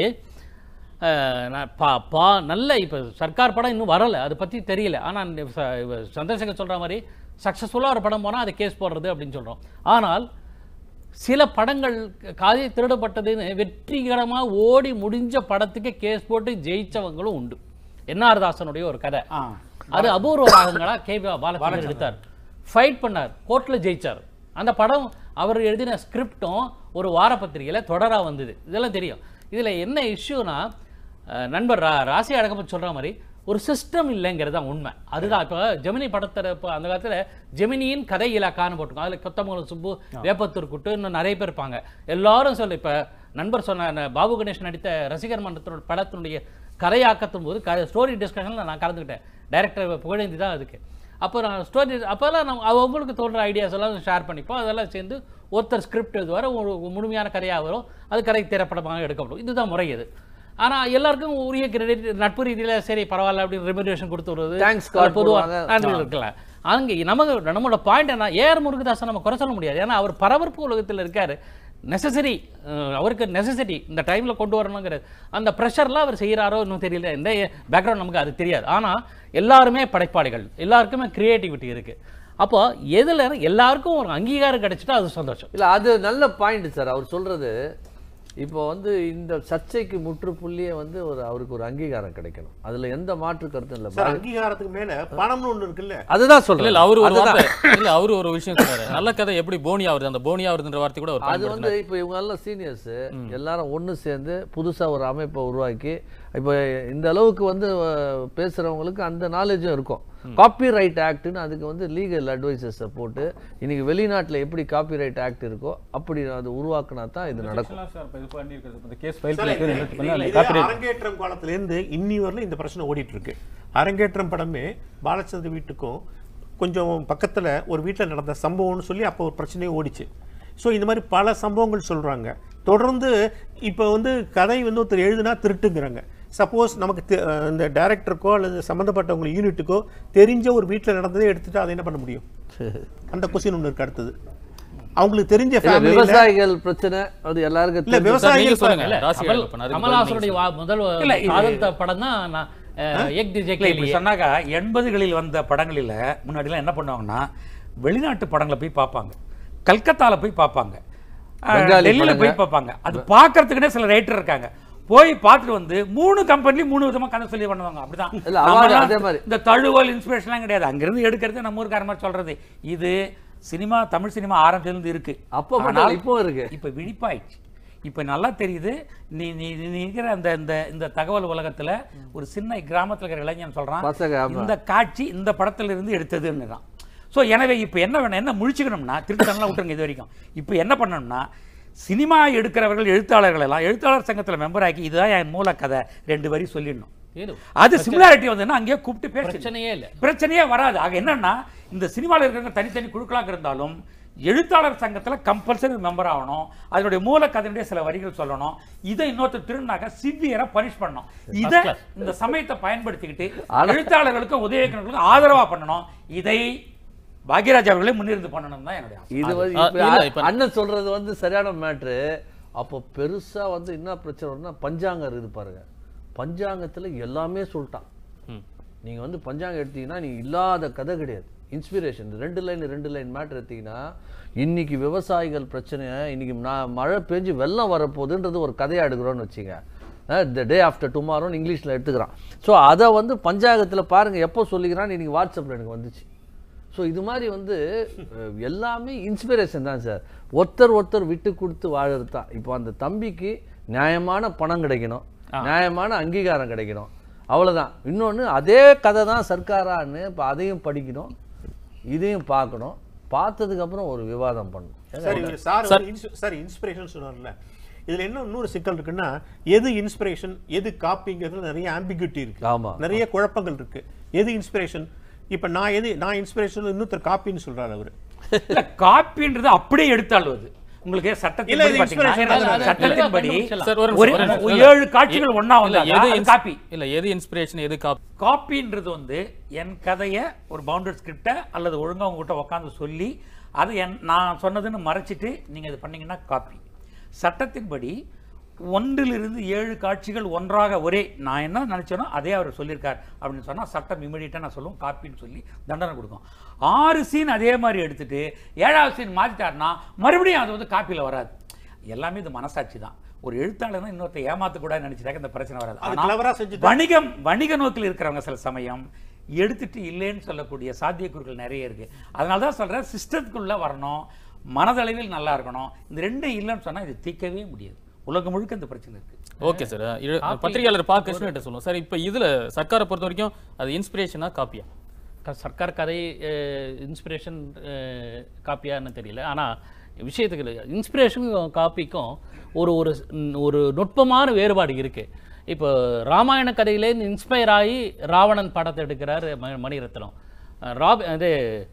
அஹ், நான் பா பா நல்ல இப்போ சர்க்கார் படம் இன்னும் வரலை அதை பற்றி தெரியல ஆனால் சந்திரசேகர் சொல்ற மாதிரி சக்ஸஸ்ஃபுல்லாக ஒரு படம் போனால் அதை கேஸ் போடுறது அப்படின்னு சொல்றோம் ஆனால் சில படங்கள் காதை திருடப்பட்டதுன்னு வெற்றிகரமா ஓடி முடிஞ்ச படத்துக்கு கேஸ் போட்டு ஜெயிச்சவங்களும் உண்டு என்ஆர் தாசனுடைய ஒரு கதை ஆ. அது அபூர்வ ராகங்களா கே பாலச்சந்தர் எடுத்தார் ஃபைட் பண்ணார் கோர்ட்ல ஜெயிச்சார் அந்த படம் அவர் எழுதின ஸ்கிரிப்டும் ஒரு வாரப்பத்திரிகையில தொடரா வந்தது இதெல்லாம் தெரியும் இதுல என்ன இஷ்யூனா நண்பர் ரா ராசி அழகப்பன் சொல்ற மாதிரி ஒரு சிஸ்டம் இல்லைங்கிறது தான் உண்மை அதுதான் இப்போ ஜெமினி படத்தில் இப்போ அந்த காலத்துல ஜெமினியின் கதை இலாக்கான்னு போட்டிருக்கோம் அதில் கொத்தமங்கலம் சுப்பு வேப்பத்தூர் குட்டு இன்னும் நிறைய பேர் இருப்பாங்க எல்லாரும் சொல்லு இப்போ நண்பர் சொன்ன அந்த பாபு கணேஷ் நடித்த ரசிகர் மன்றத்தோட படத்தினுடைய கதையாக்கத்தும் போது க ஸ்டோரி டிஸ்கஷனில் நான் கலந்துக்கிட்டேன் டைரக்டர் புகழேந்தி தான் அதுக்கு அப்போ நான் ஸ்டோரி அப்போல்லாம் நம்ம அவங்களுக்கு தோன்ற ஐடியாஸ் எல்லாம் ஷேர் பண்ணிப்போம் அதெல்லாம் சேர்ந்து ஒருத்தர் ஸ்கிரிப்ட் எழுதுவார் ஒரு முழுமையான கதையாக வரும் அது கதை திரைப்படமாக எடுக்கப்படும் இதுதான் முறை இது ஆனா எல்லாருக்கும் உரிய கிரெடிட் நட்பு ரீதியில சரி பரவாயில்ல அப்படின்னு ரெமினரேஷன் கொடுத்து விடுறது Thanks card பொதுவாக போடுவாங்க. நன்றி இருக்கலாம் அங்க நமக்கு நம்மளோட பாயிண்ட் என்ன ஏஆர் முருகதாசன் நம்ம குறை சொல்ல முடியாது ஏன்னா அவர் பரபரப்பு உலகத்தில் இருக்காரு நெசசரி அவருக்கு நெசசிட்டி இந்த டைம்ல கொண்டு வரணுங்கிறது அந்த ப்ரெஷர்லாம் அவர் செய்கிறாரோ இன்னும் தெரியல இந்த பேக்ரவுண்ட் நமக்கு அது தெரியாது ஆனா எல்லாருமே படைப்பாளிகள் எல்லாருக்குமே கிரியேட்டிவிட்டி இருக்கு அப்போ எதுல எல்லாருக்கும் ஒரு அங்கீகாரம் கிடைச்சிட்டா அது சந்தோஷம் இல்ல அது நல்ல பாயிண்ட் சார் அவர் சொல்றது இப்போ வந்து இந்த சர்ச்சைக்கு முற்றுப்புள்ளியே வந்து ஒரு அவருக்கு ஒரு அங்கீகாரம் கிடைக்கணும் அதுல எந்த மாற்று கருத்தும் இல்ல சார் அங்கீகாரத்துக்கு மேல பணம்னு ஒண்ணு இருக்குல்ல அதுதான் இல்ல சொல்றேன் இல்ல அவரு ஒரு அதுதான். வார்த்தை இல்ல அவரு ஒரு விஷயம் சொன்னாரு நல்ல கதை எப்படி போனி ஆகுது அந்த போனி ஆகுதுன்ற வார்த்தை கூட அவர் அது வந்து பயன்படுத்தினார் இப்போ இவங்க எல்லாம் சீனியர்ஸ் எல்லாரும் ஒண்ணு சேர்ந்து புதுசா ஒரு அமைப்பை உருவாக்கி இப்போ இந்த அளவுக்கு வந்து அஹ், பேசுறவங்களுக்கு அந்த நாலேஜும் இருக்கும் காப்பி ரைட் ஆக்ட்னு அதுக்கு வந்து லீகல் அட்வைசர்ஸை போட்டு இன்னைக்கு வெளிநாட்டுல எப்படி காப்பி ரைட் ஆக்ட் இருக்கோ அப்படி அது உருவாக்குனா தான் இது நடக்கும் Sectional ஆ சார் இப்ப இது பண்ணியிருக்கிறது. இப்ப இந்த case file சார், பண்ணிட்டு இது- எடுத்து பண்ணி அந்த இது copyright அரங்கேற்றம் காலத்துல இருந்து இன்னி வரலும் இந்த பிரச்சனை ஓடிட்டு இருக்கு அரங்கேற்றம் படமே பாலச்சந்திர வீட்டுக்கும் கொஞ்சம் பக்கத்துல ஒரு வீட்டுல நடந்த சம்பவம்னு சொல்லி அப்போ ஒரு பிரச்சனையே ஓடிச்சு ஸோ இந்த மாதிரி பல சம்பவங்கள் சொல்றாங்க தொடர்ந்து இப்போ வந்து கதை வந்து ஒருத்தர் எழுதுனா திருட்டுங்கிறாங்க சப்போஸ் நமக்கு தெ- அஹ் இந்த டைரக்டருக்கோ அல்லது சம்மந்தப்பட்டவங்க யூனிட்டுக்கோ தெரிஞ்ச ஒரு வீட்டில் நடந்ததே எடுத்துட்டு அதை என்ன பண்ண முடியும் அந்த கொஸ்டின் ஒன்று இருக்கு அடுத்தது அவங்களுக்கு தெரிஞ்ச இல்ல, ஃபேமிலியில் விவசாயிகள் பிரச்சனை அது எல்லாருக்கும் இல்ல, தெரிஞ்ச- விவசாய- சார், நீங்க சொல்லுங்க இல்ல, ராசி கமல்- அழகப்பன், அதுக்கு பதில் கமல்ஹாசனுடைய நீங்க வா- முதல் இல்ல, இது- காதல் படம் தான் நான் அஹ், எக் தி இல்ல இப்படி ஜெக்லியே. சொன்னாக்கா எண்பதுகளில் வந்த படங்களில் முன்னாடிலாம் என்ன பண்ணுவாங்கன்னா வெளிநாட்டு படங்களை போய் பார்ப்பாங்க கல்கத்தால போய் பார்ப்பாங்க அஹ், பெங்காலி டெல்லியில படங்க. போய் பார்ப்பாங்க அது பார்க்கறதுக்குன்னே சில ரைட்டர் இருக்காங்க போய் பார்த்துட்டு வந்து மூணு கம்பெனிலையும் மூணு விதமா கதை சொல்லி பண்ணுவாங்க அப்படிதான் இல்ல, award நம்மலாம் அதே மாதிரி. இந்த தழுவல் இன்ஸ்பிரேஷன்லாம் கிடையாது அங்கிருந்து எடுக்கிறது நம்ம ஊருக்கார மாதிரி சொல்றது இது சினிமா தமிழ் சினிமா ஆரம்பத்திலிருந்து இருக்கு அப்போ மட்டும் ஆனால் இல்ல, இப்போ இருக்கு இப்ப விழிப்பாயிடுச்சு இப்ப நல்லா தெரியுது நீ நீ நீ நீ இருக்கிற அந்த இந்த இந்த தகவல் உலகத்துல ஒரு சின்ன கிராமத்துல இருக்கிற இளைஞன் சொல்றான் பசங்க, ஆமா. இந்த காட்சி இந்த படத்துல இருந்து எடுத்ததுன்னு தான் ஸோ எனவே இப்போ என்ன வேணும் என்ன முழிச்சுக்கணும்னா திருத்தம்லாம் விட்டுருங்க இது வரைக்கும் இப்போ என்ன பண்ணணும்னா சினிமா எடுக்கிறவர்கள் எழுத்தாளர்கள் எல்லாம் எழுத்தாளர் சங்கத்துல மெம்பர் ஆக்கி இதுதான் என் மூலக்கதை ரெண்டு வரி சொல்லிடணும் ஏது, அது சிமிலாரிட்டி வந்ததுன்னா அங்கேயே கூப்பிட்டு பேச பிரச்சனையே இல்ல பிரச்சனையே வராது ஆக என்னன்னா இந்த சினிமாவில் இருக்கிறவங்க தனித்தனி குழுக்களாக இருந்தாலும் எழுத்தாளர் சங்கத்துல கம்பல்சரி மெம்பர் ஆகணும் அதனுடைய மூல கதையினுடைய சில வரிகள் சொல்லணும் இதை இன்னொருத்தர் திருநாக்க சிவியரா பனிஷ் பண்ணணும் இதை class. இந்த சமயத்தை பயன்படுத்திக்கிட்டு ஆனா- எழுத்தாளர்களுக்கும் உதவி இயக்குனர்களுக்கும் ஆதரவா பண்ணணும் இதை பாக்யராஜ் அவர்களே முன்னிருந்து பண்ணணும் தான் என்னுடைய ஆசை. இது வந்து ஆ, இப்ப இல்ல, அ- இப்ப- அண்ணன் சொல்றது வந்து சரியான மேட்ரு அப்போ பெருசா வந்து என்ன பிரச்சனை வரும்னா பஞ்சாங்கம் இருக்குது பாருங்க பஞ்சாங்கத்துல எல்லாமே சொல்லிட்டான் ம். நீங்க வந்து பஞ்சாங்கம் எடுத்தீங்கன்னா நீங்க இல்லாத கதை கிடையாது இன்ஸ்பிரேஷன் ரெண்டு லைன் ரெண்டு லைன் மேட்ரு எடுத்தீங்கன்னா இன்னைக்கு விவசாயிகள் பிரச்சனையை இன்னைக்கு நான் மழை பெஞ்சு வெள்ளம் வரப்போகுதுன்றது ஒரு கதையா எடுக்கிறோன்னு வச்சுங்க த டே ஆஃப்டர் டுமாரோன்னு இங்கிலீஷில் எடுத்துக்கிறான் ஸோ அதை வந்து பஞ்சாங்கத்தில் பாருங்க எப்போ சொல்லிக்கிறான்னு இன்னைக்கு வாட்ஸ்அப்பில் எனக்கு வந்துச்சு ஸோ இது மாதிரி வந்து அஹ், எல்லாமே இன்ஸ்பிரேஷன் தான் சார் ஒருத்தர் ஒருத்தர் விட்டு கொடுத்து வாழறது தான் இப்போ அந்த தம்பிக்கு நியாயமான பணம் கிடைக்கணும் நியாயமான அங்கீகாரம் கிடைக்கணும் அவ்வளவுதான் இன்னொன்னு அதே கதை தான் சர்க்காரான்னு இப்போ அதையும் படிக்கணும் இதையும் பார்க்கணும் பார்த்ததுக்கப்புறம் ஒரு விவாதம் பண்ணணும் சார் இவர் சார் வந்து இன்ஸ்- சார் இன்ஸ்பிரேஷன் சொன்னார்ல இதுல என்ன இன்னொரு சிக்கல் இருக்குன்னா எது இன்ஸ்பிரேஷன் எது காப்பிங்கிறது நிறைய ஆம்பிகிட்டி இருக்கு ஆமா. நிறைய குழப்பங்கள் இருக்கு எது இன்ஸ்பிரேஷன் இப்ப நான் எது நான் இன்ஸ்பிரேஷன் இன்னொருத்தர் காப்பின்னு சொல்றாரு அவரு இல்ல காப்பின்றது அப்படியே எடுத்தாள்வது உங்களுக்கு சட்டத்தின் இல்ல, இது படி பாத்தீங்கன்னா, inspiration இல்ல, தான். சட்டத்தின்படி சார் ஒரு ஒரு நிமிஷம், ஒரு ஒரு நிமிஷம். ஏழு காட்சிகள் ஒண்ணா இல்ல வந்தா எது அது ins- காப்பி இல்ல எது இன்ஸ்பிரேஷன் எது காப்பி காப்பின்றது வந்து என் கதையை ஒரு பவுண்டட் ஸ்கிரிப்டை அல்லது ஒழுங்கா உங்ககிட்ட உட்காந்து சொல்லி அது என் நான் சொன்னதுன்னு மறைச்சிட்டு நீங்க இது பண்ணீங்கன்னா காப்பி சட்டத்தின்படி ஒன்றிலிருந்து ஏழு காட்சிகள் ஒன்றாக ஒரே நான் என்ன நினைச்சேனோ அதே அவர் சொல்லியிருக்கார் அப்படின்னு சொன்னா சட்டம் இமிடியட்டாக நான் சொல்லுவோம் காப்பின்னு சொல்லி தண்டனை கொடுக்கும் ஆறு சீன் அதே மாதிரி எடுத்துட்டு ஏழாவது சீன் மாத்திட்டாருன்னா மறுபடியும் அது வந்து காப்பியில் வராது எல்லாமே இது மனசாட்சி தான் ஒரு எழுத்தாளர் இன்னொருத்த ஏமாத்தக்கூடாதுன்னு நினைச்சிட்டாக்க இந்த பிரச்சனை வராது அது ஆனா, clever-ஆ செஞ்சு வணிகம் வணிக நோக்கில் இருக்கிறவங்க சில சமயம் எடுத்துட்டு இல்லைன்னு சொல்லக்கூடிய சாத்தியக்கூறுகள் நிறைய இருக்கு அதனால தான் சொல்றேன் சிஸ்டத்துக்குள்ள வரணும் மனதளவில் நல்லா இருக்கணும் இந்த ரெண்டும் இல்லைன்னு சொன்னா இது தீர்க்கவே முடியாது உலகம் முழுக்க இந்த பிரச்சனை இருக்கு ஓகே சார் இழு- பத்திரிகையாளர் பா கிருஷ்ணன் சொல்லுவோம் சார் இப்போ இதுல சர்க்காரை பொறுத்த வரைக்கும் அது இன்ஸ்பிரேஷனா காப்பியா க- சர்க்கார் கதை இன்ஸ்பிரேஷன் காப்பியான்னு தெரியல ஆனால் விஷயத்துக்கு இன்ஸ்பிரேஷன் காப்பிக்கும் ஒரு ஒரு ஸ்- ம், ஒரு நுட்பமான வேறுபாடு இருக்குது இப்போ ராமாயண கதையிலேருந்து இன்ஸ்பயர் ஆகி ராவணன் படத்தை எடுக்கிறார் ம- மணிரத்னம் அஹ், ராப் இது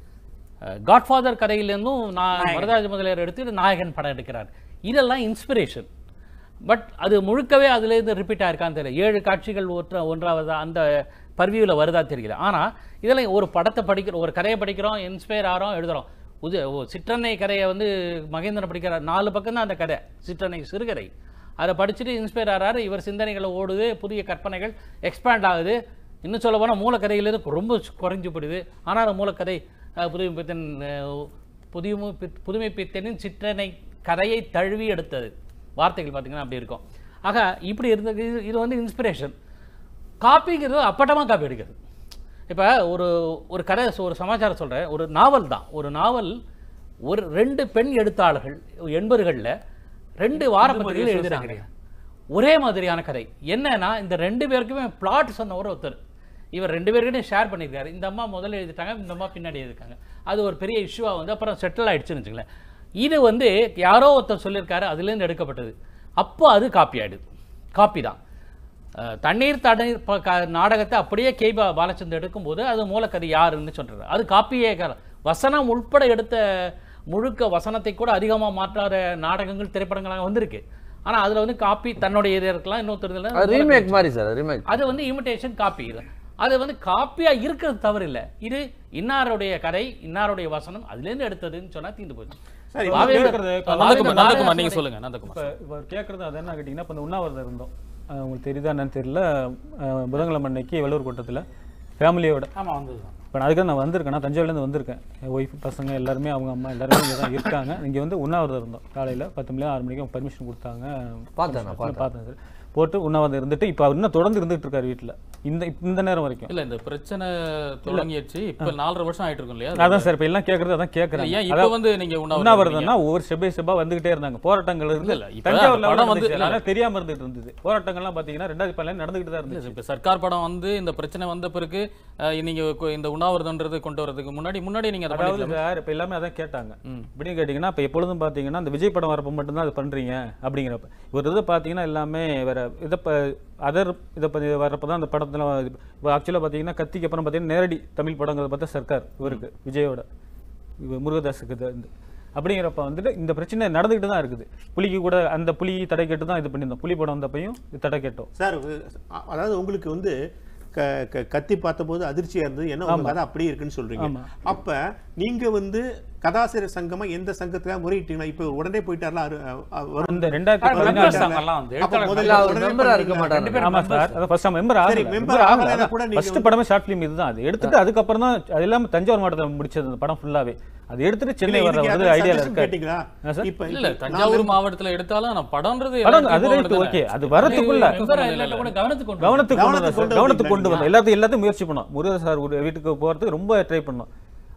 காட்ஃபாதர் கதையிலேருந்தும் நான் வரதாஜ முதலியார் எடுத்து நாயகன் படம் எடுக்கிறார் இதெல்லாம் இன்ஸ்பிரேஷன் பட் அது முழுக்கவே அதுலேருந்து ரிப்பீட் ஆயிருக்கான்னு தெரியல ஏழு காட்சிகள் ஒற்ற ஒன்றாவது அந்த பர்வியூவில் வருதா தெரியல ஆனால் இதில் ஒரு படத்தை படிக்கிறோம் ஒரு கதையை படிக்கிறோம் இன்ஸ்பயர் ஆகிறோம் எழுதுறோம் உது ஓ, சிற்றன்னை கதையை வந்து மகேந்திரன் படிக்கிறார் நாலு பக்கம் தான் அந்த கதை சிற்றன்னை சிறுகதை அதை படிச்சுட்டு இன்ஸ்பயர் ஆகிறாரு இவர் சிந்தனைகளை ஓடுது புதிய கற்பனைகள் எக்ஸ்பேண்ட் ஆகுது இன்னும் சொல்ல போனால் மூலக்கதையிலேருந்து ரொம்ப குறைஞ்சு போயிடுது ஆனால் மூலக்கதை அஹ், புதுமை பித்தன் அஹ், புதுமை பித்- புதுமை பித்தனின் சிற்றனை கதையை தழுவி எடுத்தது வார்த்தைகள் பார்த்தீங்கன்னா அப்படி இருக்கும் ஆக இப்படி இருந்தது இது- இது வந்து இன்ஸ்பிரேஷன் காப்பிங்கிறது அப்பட்டமாக காப்பி எடுக்கிறது இப்போ ஒரு ஒரு கதை ஒரு சமாச்சாரம் சொல்கிறேன் ஒரு நாவல் தான் ஒரு நாவல் ஒரு ரெண்டு பெண் எழுத்தாளர்கள் எண்பதுகளில் ரெண்டு வாரப்பத்திரிகைகள் எழுதுறாங்க ஒரே மாதிரியான கதை என்னன்னா இந்த ரெண்டு பேருக்குமே பிளாட் சொன்னவர் ஒருத்தர் இவர் ரெண்டு பேருக்கிட்டையும் ஷேர் பண்ணியிருக்காரு இந்த அம்மா முதல்ல எழுதிட்டாங்க இந்த அம்மா பின்னாடி எழுதிருக்காங்க அது ஒரு பெரிய இஷ்யூவாக வந்து அப்புறம் செட்டில் ஆயிடுச்சுன்னு வச்சுங்களேன் இது வந்து யாரோ ஒருத்தர் சொல்லியிருக்காரு அதுலேருந்து எடுக்கப்பட்டது அப்போ அது காப்பி ஆயிடுது காப்பி தான் அஹ், தண்ணீர் தண்ணீர் ப- க- நாடகத்தை அப்படியே கே பா பாலச்சந்தர் எடுக்கும்போது அது மூலக்கதை யாருன்னு சொல்றாரு அது காப்பியே க- வசனம் உள்பட எடுத்த முழுக்க வசனத்தை கூட அதிகமாக மாற்றாத நாடகங்கள் திரைப்படங்களாக வந்திருக்கு ஆனா அதுல வந்து காப்பி தன்னுடைய இது இருக்கலாம் இன்னொருத்தர் ரீமேக் மாதிரி சார் ரீமேக் அது வந்து இமிடேஷன் காப்பி இது அது வந்து காப்பியா இருக்கிறது தவறு இல்ல இது இன்னாருடைய கதை இன்னாருடைய வசனம் அதுலேருந்து எடுத்ததுன்னு சொன்னா தீர்ந்து போச்சு சரி, பாவேந்தர் கேட்கறது இப்ப நந்தகுமார் நந்தகுமார் பாவேந்தர் நீங்க சொல்லுங்க நந்தகுமார் இப்போ இவர் கேட்குறது அது என்ன கேட்டிங்கன்னா இப்போ இந்த உண்ணாவிரதம் இருந்தோம் அஹ் உங்களுக்கு தெரியுதா என்னன்னு தெரியல அஹ் புதன்கிழமை அன்னைக்கு வெள்ளூர் கோட்டத்தில் ஃபேமிலியோட ஆமா வந்ததுதான் இப்போ நான் அதுக்கு நான் வந்திருக்கேன் நான் தஞ்சாவூர்லேருந்து வந்திருக்கேன் என் ஒய்ஃப் பசங்க எல்லாருமே அவங்க அம்மா எல்லாருமே இங்கே தான் இருக்காங்க இங்கே வந்து உண்ணாவிரதம் இருந்தோம் காலையில் பத்து மணி ஆறு மணிக்கு பர்மிஷன் கொடுத்தாங்க பார்த்தேன் நான் பார்த்தேன் பார்த்தேன் சார் போட்டு உண்ணாவிரதம் இருந்துட்டு இப்போ அவர் இன்னும் தொடர்ந்து இருந்துட்டு இருக்காரு வீட்டில் இந்த இப்ப இந்த நேரம் வரைக்கும் இல்ல இந்த பிரச்சனை தொடங்கிடுச்சு இப்ப நாலரை வருஷம் ஆயிட்டு இருக்கும் இல்லையா அதான் சார் இப்போ எல்லாம் கேட்குறது அதான் இல்ல, கேட்குறேன் ஏன் இப்ப வந்து நீங்க உண்ணாவிரதம் உண்ணாவிரதம்னா ஒவ்வொரு ஸ்டெப் பை ஸ்டெப்பாக வந்துகிட்டே இருந்தாங்க போராட்டங்கள் இருந்து இல்ல, இப்ப தஞ்சாவூர்ல அந்த படம் படம் வந்து- வந்து இல்ல. ஆனால் தெரியாம இருந்துட்டு இருந்தது போராட்டங்கள்லாம் பார்த்தீங்கன்னா ரெண்டாயிரத்தி பதினேழு நடந்துகிட்டு தான் இருந்துச்சு இப்ப சர்க்கார் படம் வந்து இந்த பிரச்சனை வந்த பிறகு அஹ், நீங்க கு- இந்த உண்ணாவிரதம்ன்றது கொண்டு வரதுக்கு முன்னாடி முன்னாடி நீங்க அதை அதாவது பண்ணிருக்கலாம் சார் இப்போ எல்லாமே அதான் கேட்டாங்க இப்படின்னு கேட்டிங்கன்னா இப்போ எப்பொழுதும் பார்த்தீங்கன்னா இந்த விஜய் படம் வரப்போ மட்டும்தான் அது பண்ணுறீங்க அப்படிங்கிறப்ப ஒரு இதை பார்த்தீங்கன்னா எல்லாமே வேற இதை இப்போ அதர் இதை பற்றி வரப்போ தான் அந்த படத்தில் இப்போ ஆக்சுவலாக பார்த்தீங்கன்னா கத்திக்கு அப்புறம் பார்த்தீங்கன்னா நேரடி தமிழ் படங்கிறத பார்த்தா சர்க்கார் இவருக்கு விஜயோட இவர் முருகதாஸுக்கு இது வந்து அப்படிங்கிறப்ப வந்துட்டு இந்த பிரச்சனை நடந்துகிட்டு தான் இருக்குது புலிக்கு கூட அந்த புலி தடை கேட்டு தான் இது பண்ணியிருந்தோம் புலி படம் வந்தப்பையும் இது தடை கேட்டோம் சார் அ- அதாவது உங்களுக்கு வந்து க க- கத்தி பார்த்தபோது அதிர்ச்சியா இருந்தது என்ன உங்க கதை அப்படியே இருக்குன்னு சொல்றீங்க ஆமா. அப்ப நீங்க வந்து கதாசிரியர் சங்கமா எந்த சங்கத்துல முறையிட்டீங்களா இப்ப உடனே போயிட்டார்ல அரு- அ- அ- வரும். அந்த ரெண்டாயிரத்தி members பதினாலு அவங்கெல்லாம் வந்து அப்ப எழுத்தாளர் முதல்ல இல்ல, அவர் உடனே member-ஆ இருக்க பண்ணீங்களா? மாட்டாரு. ரெண்டு பேரும் ஆமா சார் அதான் ஃபர்ஸ்ட் மெம்பர் சரி, ஆகல member மெம்பர் ஆகலைன்னா ஆகல கூட நீங்க ஃபர்ஸ்ட் வந்து- படமே ஷார்ட் ஃபிலிம் இதுதான் அது எடுத்துட்டு அதுக்கப்புறம் தான் அது எல்லாமே தஞ்சாவூர் மாவட்டத்தில் முடிச்சது அந்த படம் ஃபுல்லாவே அது எடுத்துட்டு இல்ல, சென்னை வர இதுக்கு வந்து யாராவது ஐடியால suggestion இருக்காரு கேட்டீங்களா? ஆ, சார்? இப்ப இல்ல இப்ப தஞ்சாவூர் நான் மாவட்டத்துல எடுத்தாலும் நான் படம்ன்றது படம் எல்லாத்தையும் அது ரைட் போகணும் ஓகே தானே. அது வரதுக்குள்ள மெம்பரா இல்லாட்ட கூட கவனத்துக்கு கொண்டு கவனத்துக்கு கொண்டு கவனத்துக்கு வந்தோம் கொண்டு சார். கவனத்துக்கு வந்தீங்களா கொண்டு வந்தோம் எல்லாத்தையும் எல்லாத்தையும் முயற்சி பண்ணோம் முருகன் சார் ஒரு வீட்டுக்கு போறதுக்கு ரொம்ப ட்ரை பண்ணோம்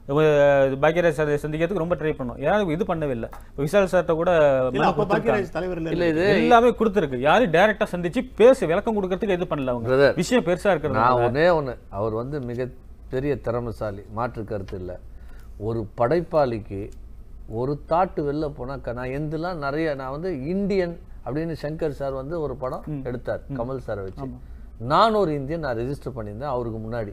அஹ் பாக்யராஜ் சாரை சந்திக்கிறதுக்கு ரொம்ப ட்ரை பண்ணோம் யாரும் இது பண்ணவே இல்லை இப்போ விஷால் சார்கிட்ட கூட இல்ல மனு அப்ப கொடுத்திருக்காங்க. பாக்கியராஜ் தலைவர் இல்ல இல்ல இது எல்லாமே கொடுத்துருக்கு யாரும் டைரக்டா சந்திச்சு பேசி விளக்கம் கொடுக்கறதுக்கு இது பண்ணல அவங்க Brother, விஷயம் பெருசா இருக்கிறது நான் ஒண்ணே ஒண்ணு அவர் வந்து மிக பெரிய திறமைசாலி மாற்று கருத்து இல்லை ஒரு படைப்பாளிக்கு ஒரு தாட்டு வெளில போனா க- நான் எந்தெல்லாம் நிறைய நான் வந்து இந்தியன் அப்படின்னு சங்கர் சார் வந்து ஒரு படம் எடுத்தார் கமல் சாரை வச்சு நான் ஒரு இந்தியன் நான் ரெஜிஸ்டர் பண்ணியிருந்தேன் அவருக்கு முன்னாடி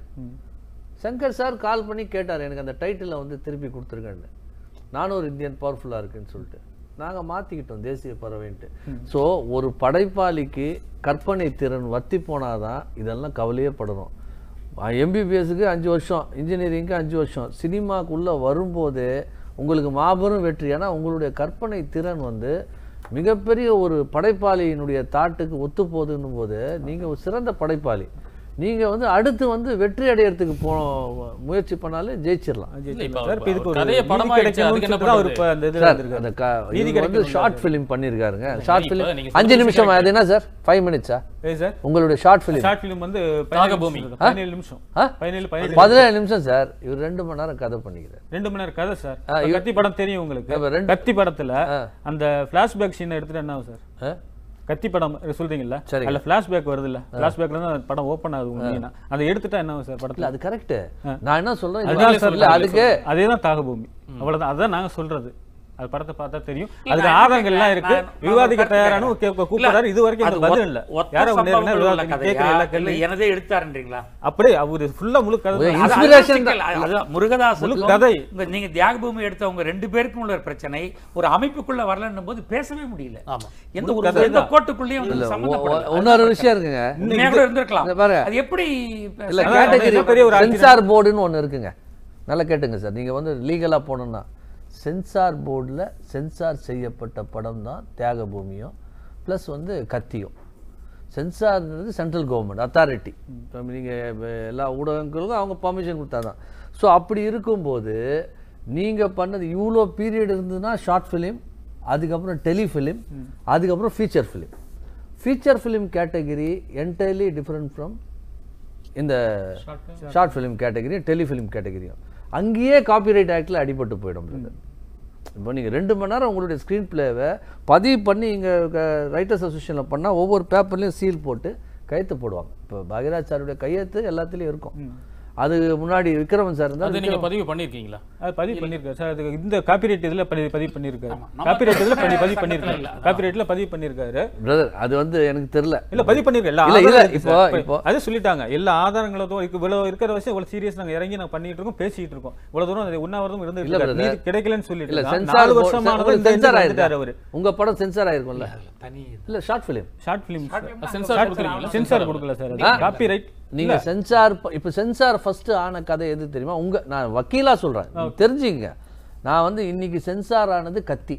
சங்கர் சார் கால் பண்ணி கேட்டார் எனக்கு அந்த டைட்டிலை வந்து திருப்பி கொடுத்துருக்கேன்னு நான் ஒரு இந்தியன் பவர்ஃபுல்லாக இருக்குன்னு சொல்லிட்டு நாங்கள் மாற்றிக்கிட்டோம் தேசிய பறவைன்ட்டு ஸோ ஒரு படைப்பாளிக்கு கற்பனை திறன் வத்தி போனாதான் இதெல்லாம் கவலையே படணும் எம்பிபிஎஸ்க்கு அஞ்சு வருஷம் இன்ஜினியரிங்க்கு அஞ்சு வருஷம் சினிமாக்குள்ளே வரும்போதே உங்களுக்கு மாபெரும் வெற்றி ஏன்னா உங்களுடைய கற்பனை திறன் வந்து மிகப்பெரிய ஒரு படைப்பாளியினுடைய தாட்டுக்கு ஒத்து போகுதுன்னும் போது நீங்கள் ஒரு சிறந்த படைப்பாளி நீங்கள் வந்து அடுத்து வந்து வெற்றி அடையறதுக்கு போ முயற்சி பண்ணாலே ஜெயிச்சிடலாம் இல்ல, இப்ப சார், இப்ப இதுக்கு ஒரு கதையை நீதி படமாயிடுச்சு, அதுக்கு என்ன கிடைக்கணும்னு சொல்லிட்டு தான் அவர் பண்றது? இப்ப அந்த இதுல சார் வந்திருக்காரு. அந்த க நீதி இவங்க வந்து கிடைக்கணும் ஷார்ட் ஃபிலிம் பண்ணியிருக்காருங்க ஷார்ட் இப்ப ஃபிலிம் நீங்க அஞ்சு சொல்றது நிமிஷம் அது என்ன சார் ஃபைவ் மினிட்ஸா ஏய் சார் உங்களுடைய ஷார்ட் ஃபிலிம் ஷார்ட் ஃபிலிம் வந்து நாகபூமி. பதினேழு நிமிஷம் ஆ? பதினேழு பதினேழு பதினேழு நிமிஷம் சார் இவர் ரெண்டு மணி நேரம் கதை பண்ணிக்கிறார் ரெண்டு மணி நேரம் கதை சார் ஆ, இவ- கத்தி படம் தெரியும் உங்களுக்கு இப்ப ரெண்டு- கத்தி படத்துல ஆ. அந்த பிளாஷ்பேக் சீன் எடுத்துட்டு என்ன ஆகும் சார் ஆ? கத்தி படம் சொல்றீங்கல்ல சரிங்க. அதுல பிளாஷ்பேக் வருது இல்ல பிளாஷ்பேக்ல தான் அந்த படம் ஓபன் ஆகுது உண்மையா அதை எடுத்துட்டா என்ன ஆகும் சார் இல்ல படத்துல அது கரெக்ட் நான் என்ன சொல்றேன் அதுதான் இல்ல, சார் இல்ல அதுக்கு அதேதான் தாகபூமி அவ்வளவுதான் அதான் நாங்க சொல்றது அது படத்தை பார்த்தா தெரியும் இல்ல, அதுக்கு நான் ஆதாரங்கள் எல்லாம் நான் இருக்கு நான் ஒரு விவாதிக்க கருத்து தயாரான கேட்கிறேன். கூப்பிடுறாரு இது வரைக்கும் அது அந்த பதில் ஒத்த- இல்ல ஒத்த யாரும் வந்து சம்பவங்கள் என்ன உள்ள விவாதம் கதையா? கேட்கிற எல்லா இல்ல கேள்வி எனதே எடுத்தாருன்றீங்களா அப்படியே அவரு ஃபுல்லா முழு கதை ஒரு தான். இன்ஸ்- அது- Inspiration அதுதான் சிக்கல். அதுதான் முருகதாசுக்கும் முழு கதை. இந்த நீங்க தியாகபூமி எடுத்தவங்க ரெண்டு பேருக்கும் உள்ள ஒரு பிரச்சனை ஒரு அமைப்புக்குள்ள வரலன்னும் போது பேசவே முடியல ஆமா. எந்த முழு ஒரு கதை எந்த தான். கோட்டுக்குள்ளேயும் இல்ல, வந்து ஒ- சம்மந்தப்படல. ஒ- இன்னொரு விஷயம் இருக்குங்க உண்மையா கூட இருந்திருக்கலாம் இங்க பாருங்க. அது எப்படி இல்ல அதான் கேட்டகரி அது பெரிய ஒரு சென்சார் போர்டுன்னு ஒண்ணு இருக்குங்க நல்லா கேட்டுங்க சார் நீங்க வந்து லீகலா போகணும்னா சென்சார் போர்டில் சென்சார் செய்யப்பட்ட படம் தான் தியாக பூமியும் ப்ளஸ் வந்து கத்தியும் சென்சார்ன்றது சென்ட்ரல் கவர்மெண்ட் அத்தாரிட்டி இப்போ நீங்கள் எல்லா ஊடகங்களுக்கும் அவங்க பர்மிஷன் கொடுத்தாதான் ஸோ அப்படி இருக்கும்போது நீங்கள் பண்ணது இவ்வளோ பீரியட் இருந்ததுன்னா ஷார்ட் ஃபிலிம் அதுக்கப்புறம் டெலிஃபிலிம் அதுக்கப்புறம் feature film feature film category entirely different from இந்த ஷார்ட் ஃபிலிம் கேட்டகரி டெலிஃபிலிம் கேட்டகரியும் அங்கேயே காப்பிரைட் ஆக்டில் அடிபட்டு போயிடும் brother. இப்போ நீங்கள் ரெண்டு மணி நேரம் உங்களுடைய ஸ்க்ரீன் பிளேவை பதிவு பண்ணி இங்கே ரைட்டர்ஸ் அசோசியேஷனில் பண்ணால் ஒவ்வொரு பேப்பர்லேயும் சீல் போட்டு கையெழுத்து போடுவாங்க இப்போ பாகிராஜ் சாருடைய கையெழுத்து எல்லாத்துலேயும் இருக்கும் அது முன்னாடி விக்ரமன் சார் இருந்தால் அது நீங்க பதிவு பண்ணிருக்கீங்களா அது பதிவு பண்ணிருக்காரு சார் அது இந்த காப்பிரைட் இதுல பதிவு பதிவு பண்ணிருக்காரு காப்பிரைட் இதுல பதிவு பதிவு பண்ணிருக்காரு காப்பிரைட்ல பதிவு பண்ணிருக்காரு பிரதர் அது வந்து எனக்கு தெரில இல்ல பதிவு பண்ணிருக்காரு எல்லா இல்ல, இல்ல, ஆதாரம் இருக்கு இப்போ- சார். இப்போ- அது சொல்லிட்டாங்க எல்லா ஆதாரங்களும் இருக்கு இவ்வளவு இருக்கிற விஷயம் இவ்வளவு சீரியஸ் நாங்க இறங்கி நாங்க பண்ணிட்டு இருக்கோம் பேசிட்டு இருக்கோம் இவ்வளவு தூரம் அது உண்ணாவிரதம் இருந்து இல்ல, இருக்காரு. brother. நீதி கிடைக்கலன்னு சொல்லிட்டு இல்ல இருக்காங்க. சென்சார் நாலு வருஷமானது இந்த சென்சார் இதுக்கு வந்துட்டாரு அவரு ஆயிருக்கும் உங்க படம் சென்சார் ஆயிருக்கும்ல தனி இல்ல short film short film censor கொடுக்குறீங்களா சென்சார் கொடுக்கல சார் அது காப்பிரைட் நீங்க சென்சார் ப- இப்ப சென்சார் ஃபர்ஸ்ட் ஆன கதை எது தெரியுமா உங்க நான் வக்கீலா சொல்றேன் தெரிஞ்சுங்க நான் வந்து இன்னைக்கு சென்சார் ஆனது கத்தி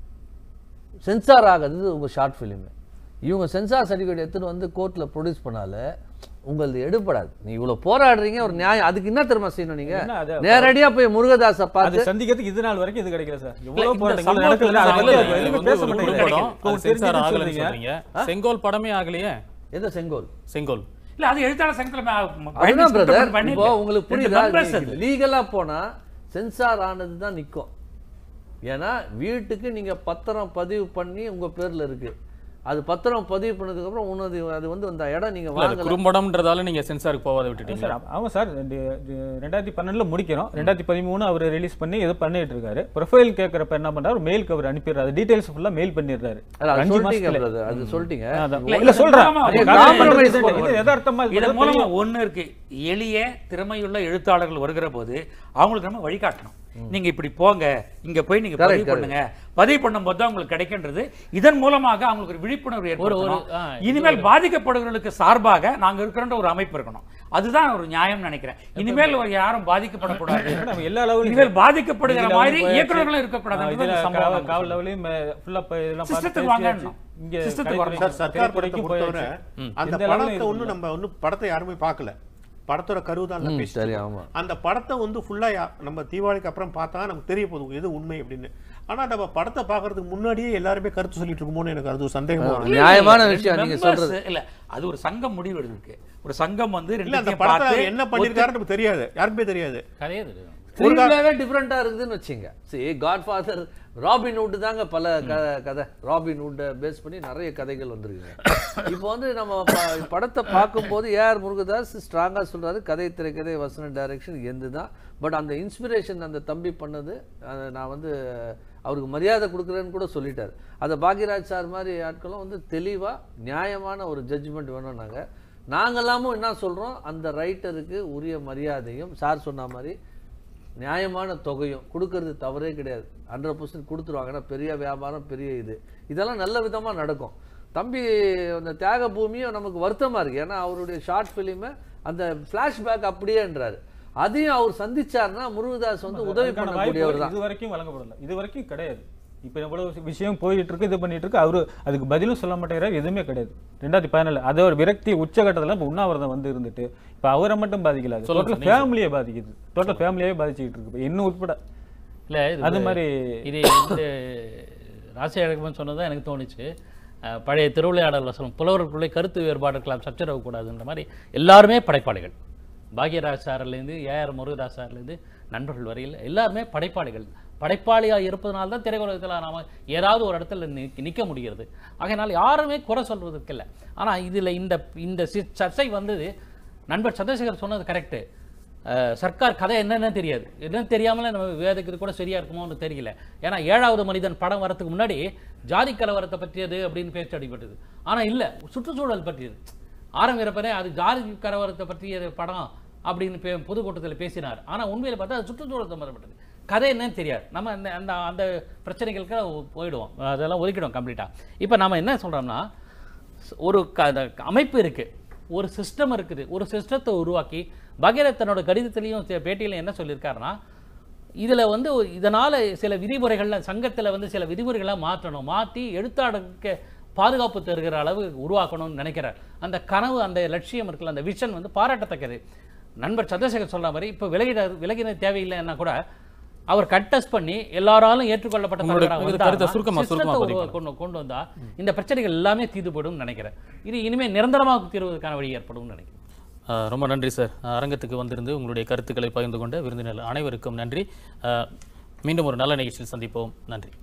சென்சார் ஆகுது உங்க ஷார்ட் ஃபிலிம் இவங்க சென்சார் சர்டிஃபிகேட் எடுத்துட்டு வந்து கோர்ட்ல ப்ரொடியூஸ் பண்ணால உங்களது எடுபடாது நீ இவ்வளவு போராடுறீங்க ஒரு நியாயம் அதுக்கு என்ன தெரியுமா செய்யணும் நீங்க என்ன அது? நேரடியா போய் முருகதாஸை அது பார்த்து சந்திக்கிறதுக்கு இது நாள் வரைக்கும் இது கிடைக்கல சார் இல்ல, எவ்வளவு இந்த போராட்டங்கள் சம்பவத்துல நடக்குதுல்ல, அதை சாகல, பத்தி இது எதுவுமே வந்து பேச ஒரு மாட்டேங்கிறாங்க. குறும்படம். இப்போ அது சென்சார் தெரிஞ்சுதுன்னு ஆகலைன்னு சொல்றீங்க. சொல்றீங்க செங்கோல் படமே ஆகலையே எந்த செங்கோல் செங்கோல் இல்ல அது எழுத்தாளர் சங்கத்துல அதுதான் பிரதர் பண்ணி இப்போ உங்களுக்கு புரியுதா members அது. லீகலா போனா சென்சார் ஆனது தான் நிக்கும் ஏன்னா வீட்டுக்கு நீங்க பத்திரம் பதிவு பண்ணி உங்க பேர்ல இருக்கு அது பத்திரம் பதிவு பண்ணதுக்கு அப்புறம் உனது அது வந்து அந்த இடம் நீங்க இல்ல அது வாங்கல குறும்படம்ன்றதால நீங்க சென்சாருக்கு போகாத விட்டுட்டீங்க சார் ஆமா சார் இந்த- இது ரெண்டாயிரத்தி பன்னெண்டுல முடிக்கிறோம் ரெண்டாயிரத்தி பதிமூணு அவர் ரிலீஸ் பண்ணி ஏதோ பண்ணிட்டு இருக்காரு ப்ரொஃபைல் கேட்கறப்ப என்ன பண்றாரு மெயில் கவர் அனுப்பிடுறாரு டீடைல்ஸ் ஃபுல்லா மெயில் பண்ணிடுறாரு இல்ல, அது அஞ்சு சொல்லிட்டீங்க மாசத்துல brother, அது சொல்லிட்டீங்க அதான். இல்ல, இல்ல இது சொல்றேன் மூலமா அது ஒரு காரணம் compromise இது பண்ணுவோம். யதார்த்தமா இது இதன் பண்றது மூலமா ஒண்ணு இருக்கு எளிய திறமையுள்ள எழுத்தாளர்கள் வருகிற போது அவங்களுக்கு நம்ம வழிகாட்டணும் நீங்க இப்படி போங்க இங்க போய் நீங்க Correct, பதிவு பண்ணுங்க பதிவு பண்ணும்போது தான் உங்களுக்கு கிடைக்கின்றது இதன் மூலமாக அவங்களுக்கு ஒரு விழிப்புணர்வு ஏற்படுத்தணும் ஆ, இனிமேல் பாதிக்கப்படுகிறவர்களுக்கு சார்பாக நாங்க இருக்கிறன்ற ஒரு அமைப்பு இருக்கணும் அதுதான் ஒரு நியாயம் நினைக்கிறேன் இனிமேல் ஒரு யாரும் பாதிக்கப்படக்கூடாது நம்ம எல்லா லெவலும் இனிமேல் பாதிக்கப்படுகிற இதுல மாதிரி வந்து போயாச்சு. இயக்குநர்களும் இருக்கக்கூடாது இதுல என்பது காவல் சம்பவம் காவல் லெவலையும் ஃபுல்லா இதெல்லாம் பார்த்து சிஸ்டத்துக்கு வாங்க பேசியாச்சு. இங்க சிஸ்டத்துக்கு கலைத்துறை- வரணும். சார் சர்க்கார் படத்தை திரைத்துறைக்கும் பொறுத்தவரை போயாச்சு. அந்த எந்த அளவுல படத்தை இது ஒன்றும் நம்ம ஒன்றும் படத்தை யாருமே பார்க்கல படத்தோட கரு தான் ம், பேசி சரி ஆமா அந்த படத்தை வந்து ஃபுல்லா நம்ம தீபாவளிக்கு அப்புறம் பார்த்தா நமக்கு தெரிய போகுது எது உண்மை அப்படின்னு ஆனா நம்ம படத்தை பார்க்கறதுக்கு முன்னாடியே எல்லாருமே கருத்து சொல்லிட்டு இருக்குமோன்னு எனக்கு அது ஒரு சந்தேகமா வருது. நியாயமான இல்ல, விஷயம் ரெண்டு நீங்க members, சொல்றது இல்ல அது ஒரு சங்கம் முடிவு எடுத்திருக்கு ஒரு சங்கம் வந்து இல்ல அந்த ரெண்டுத்தையும் படத்தை பார்த்து அவர் என்ன பண்ணிருக்காருன்னு நமக்கு தெரியாது யாருக்குமே தெரியாது கதையே தெரியும் ஸ்க்ரீன்பிளேவே டிஃப்ரெண்டா இருக்குதுன்னு வச்சுங்க சரி காட் ஃபாதர் ராபின் வுட் தாங்க பல க- கதை ராபின் வுட்டை பேஸ் பண்ணி நிறைய கதைகள் வந்திருக்குங்க இப்போ வந்து நம்ம ப- படத்தை பார்க்கும்போது ஏஆர் முருகதாஸ் ஸ்ட்ராங்கா சொல்றாரு கதை திரைக்கதை வசன டைரக்ஷன் எந்து தான் பட் அந்த இன்ஸ்பிரேஷன் அந்த தம்பி பண்ணது அதை நான் வந்து அவருக்கு மரியாதை கொடுக்குறேன்னு கூட சொல்லிட்டாரு அதை பாக்யராஜ் சார் மாதிரி ஆட்களும் வந்து தெளிவா நியாயமான ஒரு ஜட்ஜ்மெண்ட் வேணும் நாங்க நாங்கெல்லாமும் என்ன சொல்றோம் அந்த ரைட்டருக்கு உரிய மரியாதையும் சார் சொன்ன மாதிரி நியாயமான தொகையும் கொடுக்கறது தவறே கிடையாது ஹண்ட்ரட் பர்சன்ட் கொடுத்துருவாங்க ஏன்னா பெரிய வியாபாரம் பெரிய இது இதெல்லாம் நல்ல விதமா நடக்கும் தம்பி அந்த தியாக பூமியும் நமக்கு வருத்தமா இருக்கு ஏன்னா அவருடைய ஷார்ட் ஃபிலிமை அந்த ஃப்ளாஷ்பேக் அப்படியேன்றாரு அதையும் அவர் சந்திச்சாருன்னா முருகதாஸ் வந்து உதவி அதுக்கான பண்ணக்கூடியவர் வாய்ப்பு தான் இது வரைக்கும் வழங்கப்படல இது வரைக்கும் கிடையாது இப்போ எவ்வளவு விஷயம் போயிட்டு இருக்கு இது பண்ணிட்டு இருக்கு அவரு அதுக்கு பதிலும் சொல்ல மாட்டேங்கிறார் எதுவுமே கிடையாது ரெண்டாயிரத்தி பதினாலு அது ஒரு விரக்தி உச்சகட்டத்துல இப்போ உண்ணாவிரதம் வந்து இருந்துட்டு இப்போ அவரை மட்டும் பாதிக்கல அது சொல்லுங்க, டோட்டல் ஃபேமிலியை பாதிக்குது டோட்டல் ஃபேமிலியே பாதிச்சுக்கிட்டு இருக்கு இப்போ இன்னும் உட்பட இல்லை இது அது மாதிரி இது இந்த ராசியழகமன் சொன்னதான் எனக்கு தோணுச்சு அஹ், பழைய திருவிளையாடல் வசனம் புலவர்களுக்குள்ளே கருத்து வேறுபாடு இருக்கலாம் சச்சரவு கூடாதுன்ற மாதிரி எல்லாருமே படைப்பாளிகள் பாக்யராஜ் சார்லேருந்து ஏஆர் முருகதாஸ் சார்லேருந்து நண்பர்கள் வரையில் எல்லாருமே படைப்பாளிகள் படைப்பாளியாக இருப்பதனால தான் திரையுலகத்தில் நாம ஏதாவது ஒரு இடத்துல நிக்க- நிக்க முடிகிறது ஆகையினால் யாருமே குறை சொல்வதற்கு இல்லை ஆனால் இதில் இந்த இந்த சி- சர்ச்சை வந்தது நண்பர் சந்திரசேகர் சொன்னது கரெக்டு அஹ் சர்க்கார் கதை என்னன்னு தெரியாது என்னன்னு தெரியாமலே நம்ம விவாதிக்கிறது கூட சரியா இருக்குமோன்னு தெரியல ஏன்னா ஏழாவது மனிதன் படம் வரதுக்கு முன்னாடி ஜாதி கலவரத்தை பற்றியது அப்படின்னு பேச்சு அடிபட்டது ஆனா இல்ல சுற்றுச்சூழல் பற்றியது ஆரம்பிக்கிறப்பனே அது ஜாதி கலவரத்தை பற்றிய படம் அப்படின்னு பே பொதுக்கூட்டத்தில் பேசினார் ஆனா உண்மையில பார்த்தா அது சுற்றுச்சூழல் சம்மந்தப்பட்டது கதை என்னன்னு தெரியாது நம்ம அந்த அந்த அந்த பிரச்சனைகளுக்கு போயிடுவோம் அதெல்லாம் ஒதுக்கிடுவோம் கம்ப்ளீட்டா இப்போ நாம என்ன சொல்றோம்னா ஒரு க அந்த அமைப்பு இருக்கு ஒரு சிஸ்டம் இருக்குது ஒரு சிஸ்டத்தை உருவாக்கி பகீரத் தன்னோட கடிதத்திலையும் சில பேட்டியிலையும் என்ன சொல்லியிருக்காருன்னா இதுல வந்து ஒரு- இதனால சில விதிமுறைகள்ல சங்கத்துல வந்து சில விதிமுறைகளை மாற்றணும் மாற்றி எழுத்தாளருக்கு பாதுகாப்பு தருகிற அளவு உருவாக்கணும்னு நினைக்கிறார் அந்த கனவு அந்த லட்சியம் இருக்குல்ல அந்த விஷன் வந்து பாராட்டத்தக்கது நண்பர் சந்திரசேகர் சொல்ற மாதிரி இப்போ விலகிட விலகின தேவையில்லைன்னா கூட அவர் கட்டஸ்ட் பண்ணி எல்லாராலும் ஏற்றுக்கொள்ளப்பட்ட உங்களுடைய தலைவரா இது கருத்தை வந்தாருன்னா, சுருக்கமா- system-த்தை சுருக்கமா உருவா- பதிவு கொண்டு கொண்டு வந்தா இந்த பிரச்சனைகள் எல்லாமே தீர்ந்துபடும் நினைக்கிறேன் இது இனிமே நிரந்தரமாக தீர்வதற்கான வழி ஏற்படும் நினைக்கிறேன் அஹ், ரொம்ப நன்றி சார் அஹ், அரங்கத்துக்கு வந்திருந்து உங்களுடைய கருத்துக்களை பகிர்ந்து கொண்ட விருந்தினர் அனைவருக்கும் நன்றி அஹ், மீண்டும் ஒரு நல்ல நிகழ்ச்சியில் சந்திப்போம் நன்றி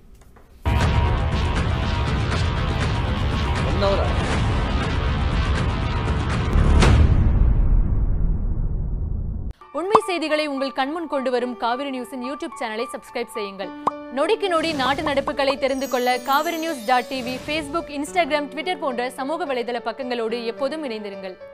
ஒன் ஹவர் உண்மை செய்திகளை உங்கள் கண்முன் கொண்டு வரும் காவிரி நியூஸின் யூடியூப் சேனலை சப்ஸ்கிரைப் செய்யுங்கள் நொடிக்கு நொடி நாட்டு நடப்புகளை தெரிந்து கொள்ள Kaveri news dot TV Facebook Instagram Twitter போன்ற சமூக வலைதள பக்கங்களோடு எப்போதும் இணைந்திருங்கள்